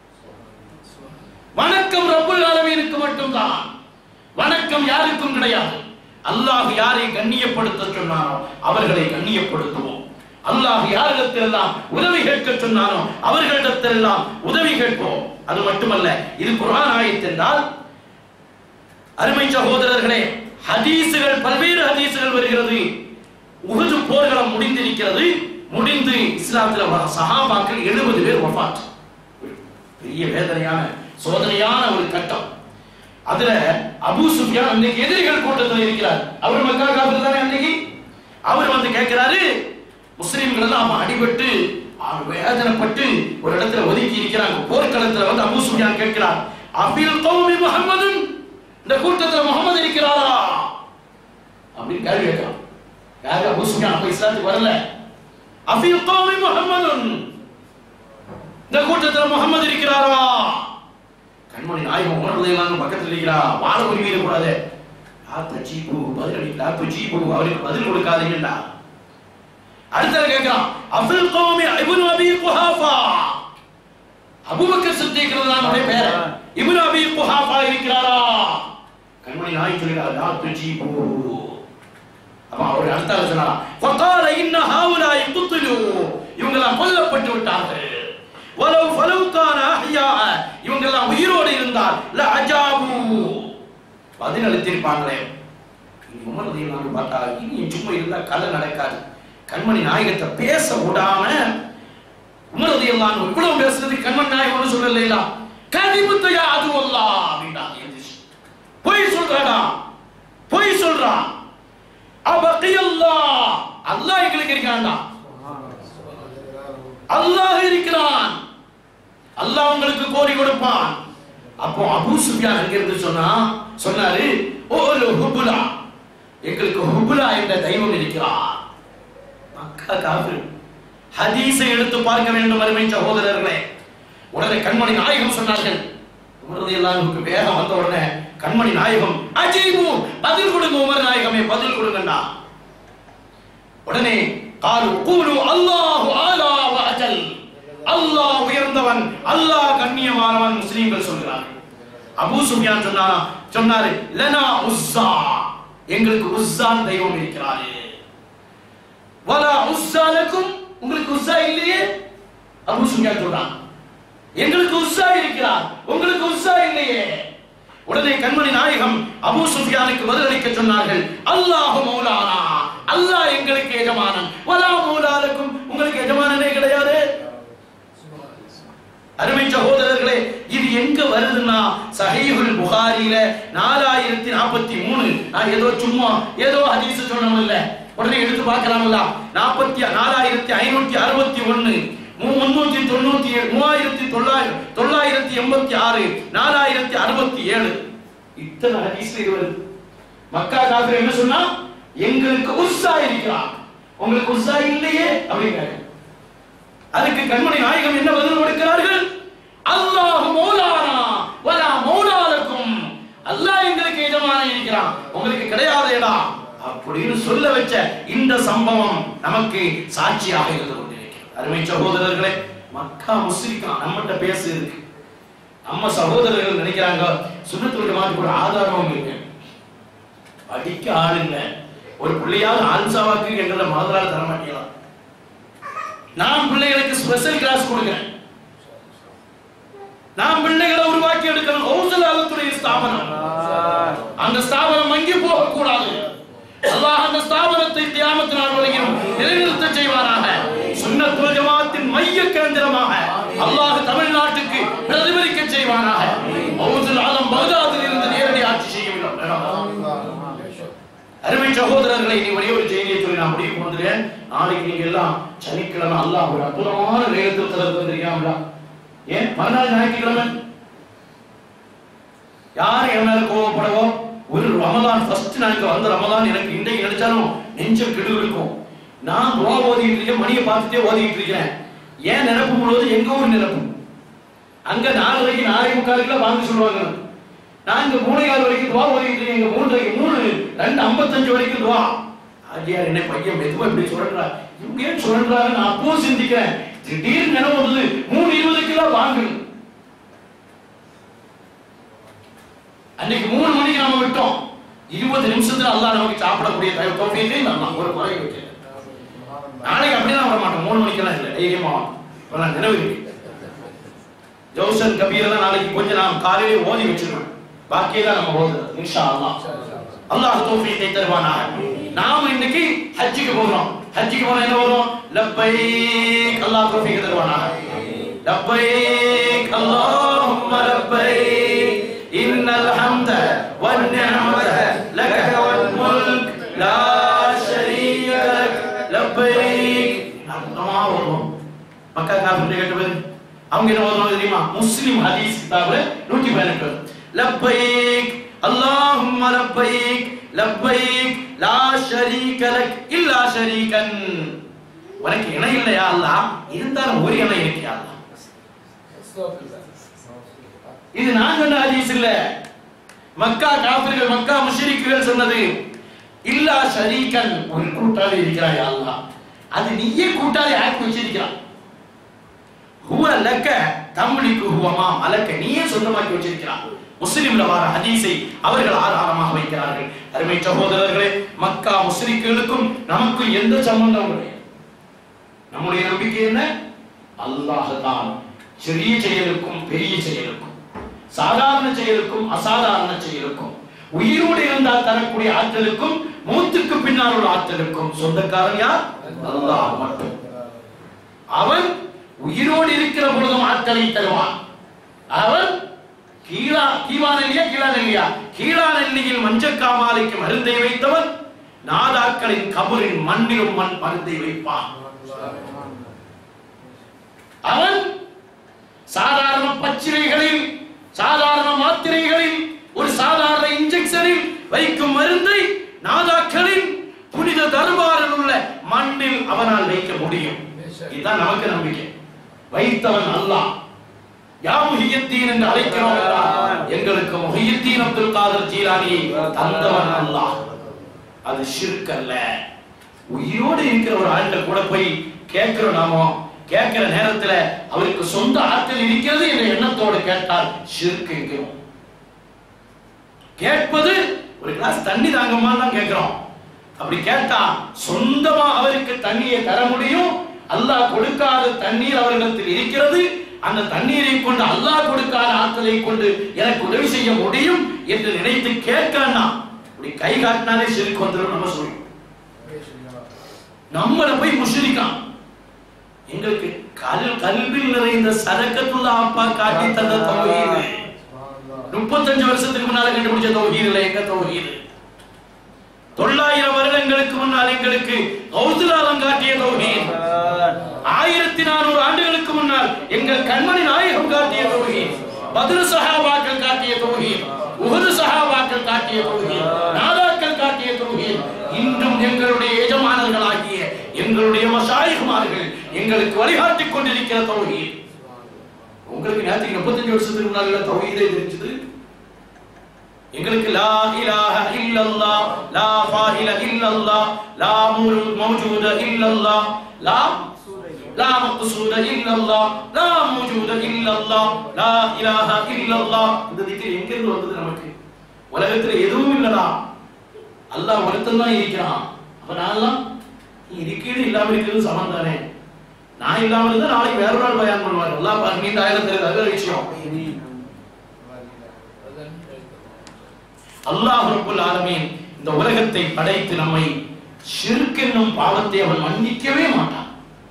வணக்கம் ரப்புல் ஆலமீனுக்கு மட்டும்தான் வணக்கம் யாருக்கும் கிடையாது அல்லாஹ் யாரை கண்ணியப்படுத்த சொன்னானோ அவர்களை கண்ணியப்படுத்துவோம் அல்லாஹ் யாரிடத்திலெல்லாம் உதவி கேட்க சொன்னானோ அவர்களிடத்திலெல்லாம் உதவி கேட்போம் அது மட்டுமல்ல இது குர்ஆன் ஆயத் என்றால் அருமை சகோதரர்களே ஹதீசுகள் பல்வேறு ஹதீசுகள் வருகிறது உஹது போர்க்களம் முடிந்திருக்கிறது முடிந்து இஸ்லாத்துல வ- சஹாபாக்கள் எழுபது பேர் வஃபாத் பெரிய வேதனையான சோதனையான ஒரு கட்டம் அதுல அபூ சுஃபியான் அன்னைக்கு எதிரிகள் கூட்டத்தில் இருக்கிறார் அவர் மக்கா காபிர் தானே அன்னைக்கு அவர் வந்து கேட்கிறாரு முஸ்லிம்கள் எல்லாம் அடிபட்டு அவர் வேதனைப்பட்டு ஒரு இடத்துல ஒதுக்கி இருக்கிறாங்க போர்க்களத்துல வந்து அபூ சுஃபியான் கேட்கிறார் அபில் கௌமி முஹம்மதுன் இந்த கூட்டத்துல முகமது இருக்கிறாரா அப்படின்னு கேள்வி கேட்கிறான் யாரு அபூ சுஃபியான் அப்ப இஸ்லாத்துக்கு வரல அபில் கௌமி முஹம்மதுன் இந்த கூட்டத்துல முகமது இருக்கிறாரா கண்மணி நாயகம் உணர்வுலாம் பக்கத்துல இருக்கிறா வாழ உரிமையில கூடாது லாத்து ஜீபு பதில் அடி லாத்து ஜீபு அவருக்கு பதில் கொடுக்காதீங்கடா அடுத்தது கேட்கிறான் அப்துல் கௌமி இப்னு அபி குஹாஃபா அபூபக்கர் சித்திக் அவருடைய பேர் இப்னு அபி குஹாஃபா இருக்கிறாரா கண்மணி நாய் சொல்கிறார் லாத்து ஜீபு அப்ப அவர் அடுத்த சொன்னா ஃபகால இன்ன ஹாவுலாய் குத்லு இவங்கெல்லாம் கொல்லப்பட்டு விட்டார்கள் வலவ் ஃபலவ் கான அஹ்யா இவங்கெல்லாம் உயிரோடு இருந்தால் ல அஜாபு பதில் அளித்திருப்பாங்களே இனி உமர் ரலியல்லாஹு பார்த்தா இனி சும்மா இருந்தா கதை நடக்காது கண்மணி நாயகத்தை பேச விடாம உமர் ரலியல்லாஹு இவ்வளவு பேசுறது கண்மணி நாயகம் ஒன்றும் சொல்லலையா கதிபுத்தையா அது அல்லா அப்படின்றாங்க எந்திரிச்சு. பொய் சொல்றாடா பொய் அப்போ அபூ சுஃபியான் அங்கிருந்து சொன்னா சொன்னாரு ஒரு ஹுபுலா எங்களுக்கு ஹுபுலா என்ற தெய்வம் இருக்கிறார் மக்கா காபிர் ஹதீஸை எடுத்து பார்க்க வேண்டும் அருமை சகோதரர்களே உடனே கண்மணி நாயகம் சொன்னார்கள் உமரது எல்லாருக்கு வேகம் வந்த உடனே கண்மணி நாயகம் அஜீபு பதில் கொடுங்க உமர் நாயகமே பதில் கொடுங்கண்ணா உடனே காலு கூலு அல்லாஹு ஆலா வ அஜல் அல்லாஹ் உயர்ந்தவன் அல்லாஹ் கண்ணியமானவன் முஸ்லிம்கள் சொல்கிறார்கள் அபூ சுஃபியான் சொன்னா சொன்னாரு லனா உஸ்ஸா எங்களுக்கு உஸ்ஸான் தெய்வம் இருக்கிறாரு வலா உஸ்ஸா லக்கும் உங்களுக்கு உஸ்ஸா இல்லையே அபூ சுஃபியான் சொல்றான் எங்களுக்கு உஸ்ஸா இருக்கிறார் உங்களுக்கு உஸ்ஸா இல்லையே உடனே கண்மணி நாயகம் அபூ சுஃபியானுக்கு பதிலளிக்க சொன்னார்கள் அல்லாஹ் மௌலானா அல்லாஹ் எங்களுக்கு எஜமானன் வலா மௌலாலக்கும் உங்களுக்கு எஜமானனே கிடையாது அருமை சகோதரர்களே இது எங்க வருதுன்னா சஹீஹுல் புகாரியில நாலாயிரத்தி நாற்பத்தி மூணு நான் ஏதோ சும்மா ஏதோ ஹதீஸ் சொன்னோம் இல்ல உடனே எடுத்து பார்க்கலாம்ல நாற்பத்தி நாலாயிரத்தி ஐநூத்தி அறுபத்தி ஒண்ணு முன்னூத்தி தொண்ணூத்தி ஏழு மூவாயிரத்தி தொள்ளாயிரம் தொள்ளாயிரத்தி எண்பத்தி ஆறு நாலாயிரத்தி அறுபத்தி ஏழு இத்தனை ஹதீஸ்ல இது வருது மக்கா காபிர் என்ன சொன்னா எங்களுக்கு உஸ்ஸா இருக்கிறார் உங்களுக்கு உஸ்ஸா இல்லையே அப்படிங்கிறாங்க அதுக்கு கண்மணி நாயகம் என்ன பதில் கொடுக்கிறார்கள் அல்லாஹ் மௌலானா வலா மௌலாலக்கும் அல்லாஹ் எங்களுக்கு எஜமான இருக்கிறான் உங்களுக்கு கிடையாதேடா அப்படின்னு சொல்ல வச்ச இந்த சம்பவம் நமக்கு சாட்சியாக இருந்து கொண்டிருக்கிறது அருமை சகோதரர்களே மக்கா முஸ்லிக்கான் நம்மகிட்ட பேசு இருக்கு நம்ம சகோதரர்கள் நினைக்கிறாங்க சுண்ணத்துடைய மாதிரி ஒரு ஆதாரம் இருக்கு படிக்க ஆளுங்க ஒரு பிள்ளையாவது ஆன்சாவாக்கு என்ற மனதால் தர மாட்டேங்கிறான் நான் பிள்ளைகளுக்கு ஸ்பெஷல் கிளாஸ் கொடுக்கிறேன் நான் பிள்ளைகளை உருவாக்கி எடுக்கணும் கௌசலாலத்துடைய ஸ்தாபனம் அந்த ஸ்தாபனம் அங்கே போக கூடாது அல்லாஹ் அந்த ஸ்தாபனத்தை தியாமத்து நாள் வரைக்கும் நிலைநிறுத்த செய்வாராக சுன்னத்துல் ஜமாத்தின் மைய கேந்திரமாக அல்லாஹ் தமிழ்நாட்டுக்கு பிரதிபலிக்க செய்வாராக கௌசுல் ஆலம் பகதாதில் இருந்து நேரடி ஆட்சி செய்ய வேண்டும் அருமை சகோதரர்களை நீ ஒரே ஒரு செய்தியை சொல்லி நான் முடிவு வந்துடுறேன் நாளைக்கு நீங்க எல்லாம் சனிக்கிழமை அல்லாஹ் ஒரு அற்புதமான நேரத்தில் தரது தெரியாமலா ஏன் மறுநாள் ஞாயிற்றுக்கிழமை யார் என் மேல கோவப்படவோ ஒரு ரமதான் ஃபர்ஸ்ட் நான் இங்க வந்த ரமதான் எனக்கு இன்றைக்கு நினைச்சாலும் நெஞ்சம் கெடு இருக்கும் நான் துவா ஓதிட்டு இருக்கேன் மணியை பார்த்துட்டே ஓதிட்டு இருக்கிறேன் ஏன் நிரப்பு முழுவது எங்க ஊர் நிரப்பு அங்க நாலரைக்கு நாளை முக்காலுக்குள்ள வாங்க சொல்லுவாங்க நான் இங்க மூணு கால் வரைக்கும் துவா ஓதிட்டு இருக்கேன் இங்க மூன்றரைக்கு மூணு ரெண்டு ஐம்பத்தஞ்சு வரைக்கும் துவா ஆகியார் என்ன பையன் மெதுவா இப்படி சொல்றா இவங்க ஏன் சொல்றாரு நான் அப்போ சிந்திக்கிறேன் திடீர்னு நினைவு வந்தது மூணு இருபதுக்குலாம் வாங்கணும் அன்னைக்கு மூணு மணிக்கு நாம விட்டோம் இருபது நிமிஷத்துல அல்லாஹ் நமக்கு சாப்பிடக்கூடிய தோப்பியத்தை நம்ம ஒரு குறை வைக்கல நாளைக்கு அப்படிலாம் விட மாட்டோம் மூணு மணிக்கெல்லாம் இல்லை தைரியமா இப்ப நினைவு இருக்கு ஜோசன் கபீரெல்லாம் நாளைக்கு கொஞ்சம் நாம் காலையிலே ஓதி வச்சிருக்கோம் பாக்கியெல்லாம் நம்ம ஓதுறது இன்ஷா அல்லாஹ் அல்லாஹ் தௌஃபீக்கை தருவானாக நாம இன்னைக்கு ஹஜ்ஜுக்கு போகிறோம் ஹஜ்ஜுக்கு போனா என்ன வரும் லப்பைக் அல்லாஹ் தௌஃபீக்கை தருவானாக லப்பைக் அல்லாஹும்ம லப்பைக் இன்னல் ஹம்த வன் நிஅமத லக வல் முல்க் லா ஷரீக லக் லப்பைக் அர்த்தமா வரும் மக்கா காஃபிர் கேட்டவர் அவங்க என்ன ஓதுறாங்க தெரியுமா முஸ்லிம் ஹதீஸ் கிதாபுல 118 லப்பைக் اللهم لبيك لبيك لا شريك لك الا شريكا உனக்கு இணை இல்லையா அல்லாஹ் இருந்தாலும் ஒரு இணை இருக்கியா அல்லாஹ் இது நான் சொன்ன ஹதீஸ் இல்ல மக்கா காபிர்கள் மக்கா முஷ்ரிக்குகள் சொன்னது இல்லா ஷரீகன் ஒரு கூட்டாளி இருக்கிறாய் அல்லாஹ் அது நீயே கூட்டாளி ஆக்கி வச்சிருக்கிறான் ஹுவ லக்க தம்லிக்கு ஹுவமா அலக்க நீயே சொந்தமாக்கி வச்சிருக்கிறான் முஸ்லிம்ல வர ஹதீஸை அவர்கள் ஆதாரமாக வைக்கிறார்கள் அருமை சகோதரர்களே மக்கா முஸ்லிம்களுக்கும் நமக்கும் எந்த சம்பந்தம் கிடையாது நம்முடைய நம்பிக்கை என்ன அல்லாஹ் தான் சிறிய செயலுக்கும் பெரிய செயலுக்கும் சாதாரண செயலுக்கும் அசாதாரண செயலுக்கும் உயிரோடு இருந்தால் தரக்கூடிய ஆற்றலுக்கும் மூத்துக்கு பின்னால் உள்ள ஆற்றலுக்கும் சொந்தக்காரன் யார் அல்லாஹ் மட்டும் அவன் உயிரோடு இருக்கிற பொழுதும் ஆற்றலை தருவான் அவன் கீழா கீழான இல்லையா கீழான இல்லையா கீழான இல்லையில் மஞ்சக்காமாலைக்கு மருந்தை வைத்தவன் நாதாக்களின் கபரின் மண்ணிலும் மண் மருந்தை வைப்பான் அவன் சாதாரண பச்சிலைகளில் சாதாரண மாத்திரைகளில் ஒரு சாதாரண இன்ஜெக்ஷனில் வைக்கும் மருந்தை நாதாக்களின் புனித தர்பாரில் உள்ள மண்ணில் அவனால் வைக்க முடியும் இதுதான் நமக்கு நம்பிக்கை வைத்தவன் அல்லாஹ் யா முஹியத்தீன் என்று அழைக்கிறோம் என்றால் எங்களுக்கு முஹியத்தீன் அப்துல் காதர் ஜீலானியை தந்தவன் அல்லாஹ் அது ஷிர்க் அல்ல உயிரோடு இருக்கிற ஒரு ஆள்கிட்ட கூட போய் கேட்கிறோம் நாமோ கேட்கிற நேரத்துல அவருக்கு சொந்த ஆற்றல் இருக்கிறது என்ற எண்ணத்தோடு கேட்டால் ஷிர்க் என்கிறோம் கேட்பது ஒரு கிளாஸ் தண்ணி தாங்கம்மான்னு தான் கேட்கிறோம் அப்படி கேட்டா சொந்தமா அவருக்கு தண்ணியை தர முடியும் அல்லாஹ் கொடுக்காத தண்ணீர் அவர்களிடத்தில் இருக்கிறது அந்த தண்ணீரை கொண்டு அல்லாஹ் கொடுக்காத ஆற்றலை கொண்டு எனக்கு உதவி செய்ய முடியும் என்று நினைத்து கேட்கலன்னா இப்படி கை காட்டினாலே சிரிக்கு வந்துடும் நம்ம சொல்லுவோம் நம்மள போய் முஷரிக்கான் எங்களுக்கு கல் கல்வில் நிறைந்த சரக்கத்துள்ள அப்பா காட்டி தந்த தௌஹீது முப்பத்தஞ்சு வருஷத்துக்கு முன்னால கண்டுபிடிச்ச தௌஹீது இல்ல எங்க தௌஹீது தொள்ளாயிரம் வருடங்களுக்கு முன்னால் எங்களுக்கு கௌசுலாலம் காட்டிய தௌஹீத் ஆயிரத்தி நானூறு ஆண்டுகளுக்கு முன்னால் எங்கள் கண்மணி நாயகம் காட்டிய தௌஹீத் பத்ரு சஹாபாக்கள் காட்டிய தௌஹீத் உஹது சஹாபாக்கள் காட்டிய தௌஹீத் நாதாக்கள் காட்டிய தௌஹீத் இன்றும் எங்களுடைய எஜமானர்களாகிய எங்களுடைய மஷாயிகுமார்கள் எங்களுக்கு வழிகாட்டிக் கொண்டிருக்கிற தௌஹீத் உங்களுக்கு நேரத்துக்கு முப்பத்தஞ்சு வருஷத்துக்கு முன்னால தௌஹீதே தெரிஞ்சது எங்களுக்கு லா இலாஹ இல்லல்லாஹ் லா ஃபாஹில இல்லல்லாஹ் லா மூரு- மௌஜூத இல்லல்லாஹ் லா லா மக்சூத இல்லல்லாஹ் லா மௌஜூத இல்லல்லாஹ் லா இலாஹ இல்லல்லாஹ் இந்த திக்ர் எங்க இருந்து வந்தது நமக்கு உலகத்துல எதுவும் இல்லடா அல்லாஹ் ஒருத்தன் தான் இருக்கிறான் அப்ப நான் நீ இருக்கிறது இல்லாம இருக்கிறது சமம் தானே நான் இல்லாம இருந்தா நாளைக்கு வேற ஒரு நாள் பயன் பண்ணுவார் அல்லாஹ் பாருங்க நீண்ட ஆயிரம் தெரியுது அது வேற விஷயம் அல்லாஹ் ரப்புல் ஆலமீன் இந்த உலகத்தை படைத்து நம்மை ஷிர்க் என்னும் பாவத்தை அவன் மன்னிக்கவே மாட்டான்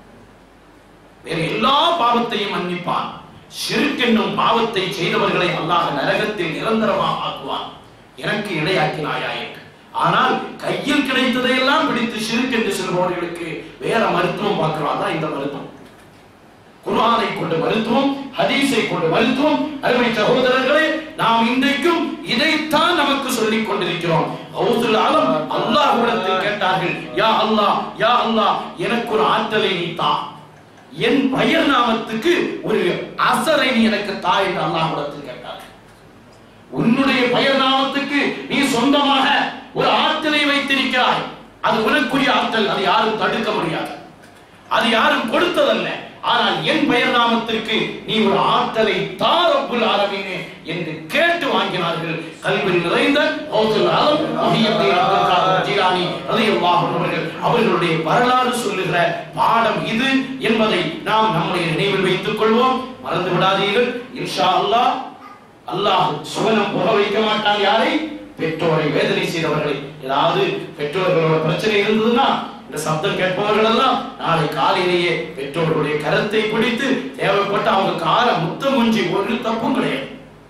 வேற எல்லா பாவத்தையும் மன்னிப்பான் ஷிர்க் என்னும் பாவத்தை செய்தவர்களை அல்லாஹ் நரகத்தில் நிரந்தரமாக ஆக்குவான் எனக்கு இடையாக்கினாயா என்று ஆனால் கையில் கிடைத்ததையெல்லாம் பிடித்து ஷிர்க் என்று சொல்பவர்களுக்கு வேற மருத்துவம் பார்க்கிறோம் அதான் இந்த மருத்துவம் குர்ஆனை கொண்டு மருத்துவம் ஹதீஸை கொண்டு மருத்துவம் அருமை சகோதரர்களே நாம் இன்றைக்கும் இதைத்தான் நமக்கு சொல்லிக் கொண்டிருக்கிறோம் கௌசுல் ஆலம் அல்லாஹ்விடத்தில் கேட்டார்கள் யா அல்லாஹ் யா அல்லாஹ் எனக்கு ஒரு ஆற்றலை நீ தா என் பெயர் நாமத்துக்கு ஒரு அசரை நீ எனக்கு தா என்று அல்லாஹ்விடத்தில் கேட்டார்கள் உன்னுடைய பெயர் நாமத்துக்கு நீ சொந்தமாக ஒரு ஆற்றலை வைத்திருக்கிறாய் அது உனக்குரிய ஆற்றல் அது யாரும் தடுக்க முடியாது அது யாரும் கொடுத்ததல்ல ஆனால் என் பெயர் நாமத்திற்கு நீ ஒரு ஆற்றலை தாரப்புல் ஆரம்பினே என்று கேட்டு வாங்கினார்கள் கல்வியில் நிறைந்த கௌசல் ஆலம் முஹியத்தீன் அப்துல் காதர் ஜீலானி ரலியல்லாஹு அன்ஹு அவர்கள் அவர்களுடைய வரலாறு சொல்லுகிற பாடம் இது என்பதை நாம் நம்முடைய நினைவில் வைத்துக் கொள்வோம் மறந்து விடாதீர்கள் இன்ஷா அல்லாஹ் அல்லாஹ் சுவனம் போக வைக்க மாட்டான் யாரை பெற்றோரை வேதனை செய்தவர்களை ஏதாவது பெற்றோர்களோட பிரச்சனை இருந்ததுன்னா இந்த சப்தம் கேட்பவர்கள் எல்லாம் நாளை காலையிலேயே பெற்றோர்களுடைய கரத்தை பிடித்து தேவைப்பட்ட அவங்க கால முத்தம் முஞ்சி ஒரு தப்பும் கிடையாது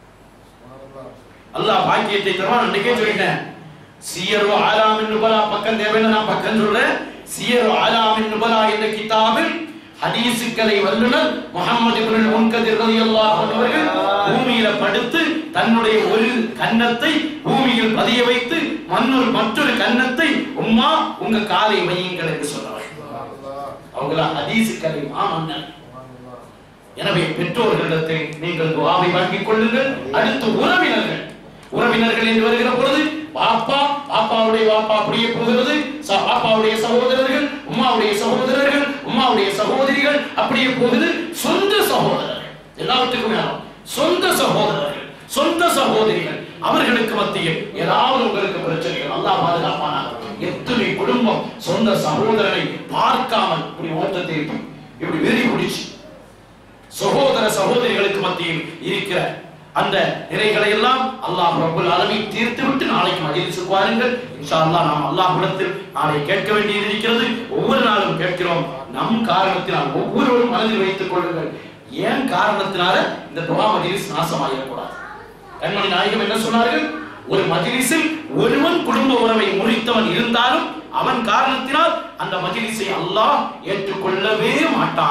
அல்லாஹ் பாக்கியத்தை தருவான் அன்னைக்கே சொல்லிட்டேன் சியரு ஆலாமின் நுபலா பக்கம் தேவைன்னு நான் பக்கம் சொல்றேன் சியரு ஆலாமின் நுபலா என்ற கிதாபில் ஹதீசுக்களை வல்லுனர் முகமது இப்னுல் முன்கதிர் ரலியல்லாஹு அன்ஹு அவர்கள் பூமியில படுத்து தன்னுடைய ஒரு கன்னத்தை பூமியில் பதிய வைத்து மற்றொரு மற்றொரு கன்னத்தை உம்மா உங்க காலை வையுங்கள் என்று சொன்னவர் அவங்கள ஹதீசுக்களை மாமன்னர் எனவே பெற்றோர்களிடத்தில் நீங்கள் துவாவை வாங்கிக் கொள்ளுங்கள் அடுத்து உறவினர்கள் உறவினர்கள் என்று வருகிற பொழுது பாப்பா பாப்பாவுடைய பாப்பா அப்படியே போகிறது ச- பாப்பாவுடைய சகோதரர்கள் உம்மாவுடைய சகோதரர்கள் உம்மாவுடைய சகோதரிகள் அப்படியே போகுது சொந்த சகோதரர்கள் எல்லாவற்றுக்கும் மேலும் சொந்த சகோதரர்கள் சொந்த சகோதரிகள் அவர்களுக்கு மத்தியில் ஏதாவது உங்களுக்கு பிரச்சனைகள் அல்லாஹ் பாதுகாப்பானாக எத்தனை குடும்பம் சொந்த சகோதரனை பார்க்காமல் இப்படி ஓட்டத்தை இப்படி வெறி பிடிச்சு சகோதர சகோதரிகளுக்கு மத்தியில் இருக்கிற அந்த நிறைகளை எல்லாம் அல்லாஹ் ரப்பல் ஆலமீன் தீர்த்து விட்டு நாளைக்கு மஜ்லிஸுக்கு வாருங்கள் இன்ஷா அல்லாஹ் நாம் அல்லாஹ்விடத்தில் நாளை கேட்க வேண்டியது இருக்கிறது ஒவ்வொரு நாளும் கேட்கிறோம் நம் காரணத்தினால் ஒவ்வொருவரும் மனதில் வைத்துக் கொள்ளுங்கள் ஏன் காரணத்தினால இந்த துவா மஜ்லிஸ் நாசமாயிடக்கூடாது கண்மணி நாயகம் என்ன சொன்னார்கள் ஒரு மஜ்லிஸில் ஒருவன் குடும்ப உறவை முறித்தவன் இருந்தாலும் அவன் காரணத்தினால் அந்த மஜ்லிஸை அல்லாஹ் ஏற்றுக்கொள்ளவே மாட்டான்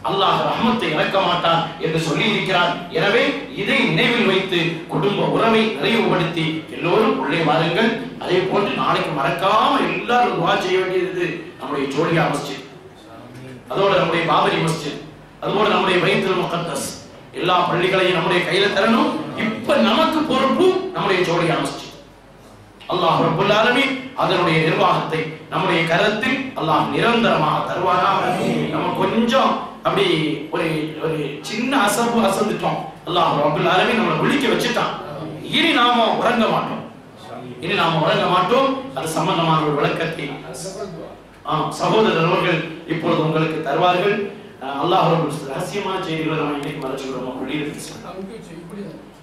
அல்லாஹ் ரஹ்மத்தை இறக்க மாட்டான் என்று சொல்லி இருக்கிறான் எனவே இதை நினைவில் வைத்து குடும்ப உறவை நிறைவுபடுத்தி எல்லோரும் உள்ளே வாருங்கள் அதே போன்று நாளைக்கு மறக்காம எல்லாரும் துவா செய்ய வேண்டியது நம்முடைய ஜோடியா மஸ்ஜித் அதோட நம்முடைய பாபரி மஸ்ஜித் அதோட நம்முடைய பைத்துல் முகத்தஸ் எல்லா பள்ளிகளையும் நம்முடைய கையில தரணும் இப்ப நமக்கு பொறுப்பு நம்முடைய ஜோடியா மஸ்ஜித் அல்லாஹ் ரப்பல் ஆலமீன் அதனுடைய நிர்வாகத்தை நம்முடைய கரத்தில் அல்லாஹ் நிரந்தரமாக தருவானாக நம்ம கொஞ்சம் அப்படி ஒரு ஒரு சின்ன அசம்பு அசந்துட்டோம் அல்லாஹ் ரப்பல் ஆலமீன் நம்மளை விழிக்க வச்சுட்டான் இனி நாம உறங்க மாட்டோம் இனி நாம உறங்க மாட்டோம் அது சம்பந்தமான ஒரு விளக்கத்தை ஆம், சகோதரர் அவர்கள் இப்பொழுது உங்களுக்கு தருவார்கள் அஹ் அல்லாஹ் ரப்பல் ரகசியமான செய்திகளை நம்ம இன்னைக்கு மறைச்சுக்கிறோம் வெளியிட்டு நமக்கு இப்படி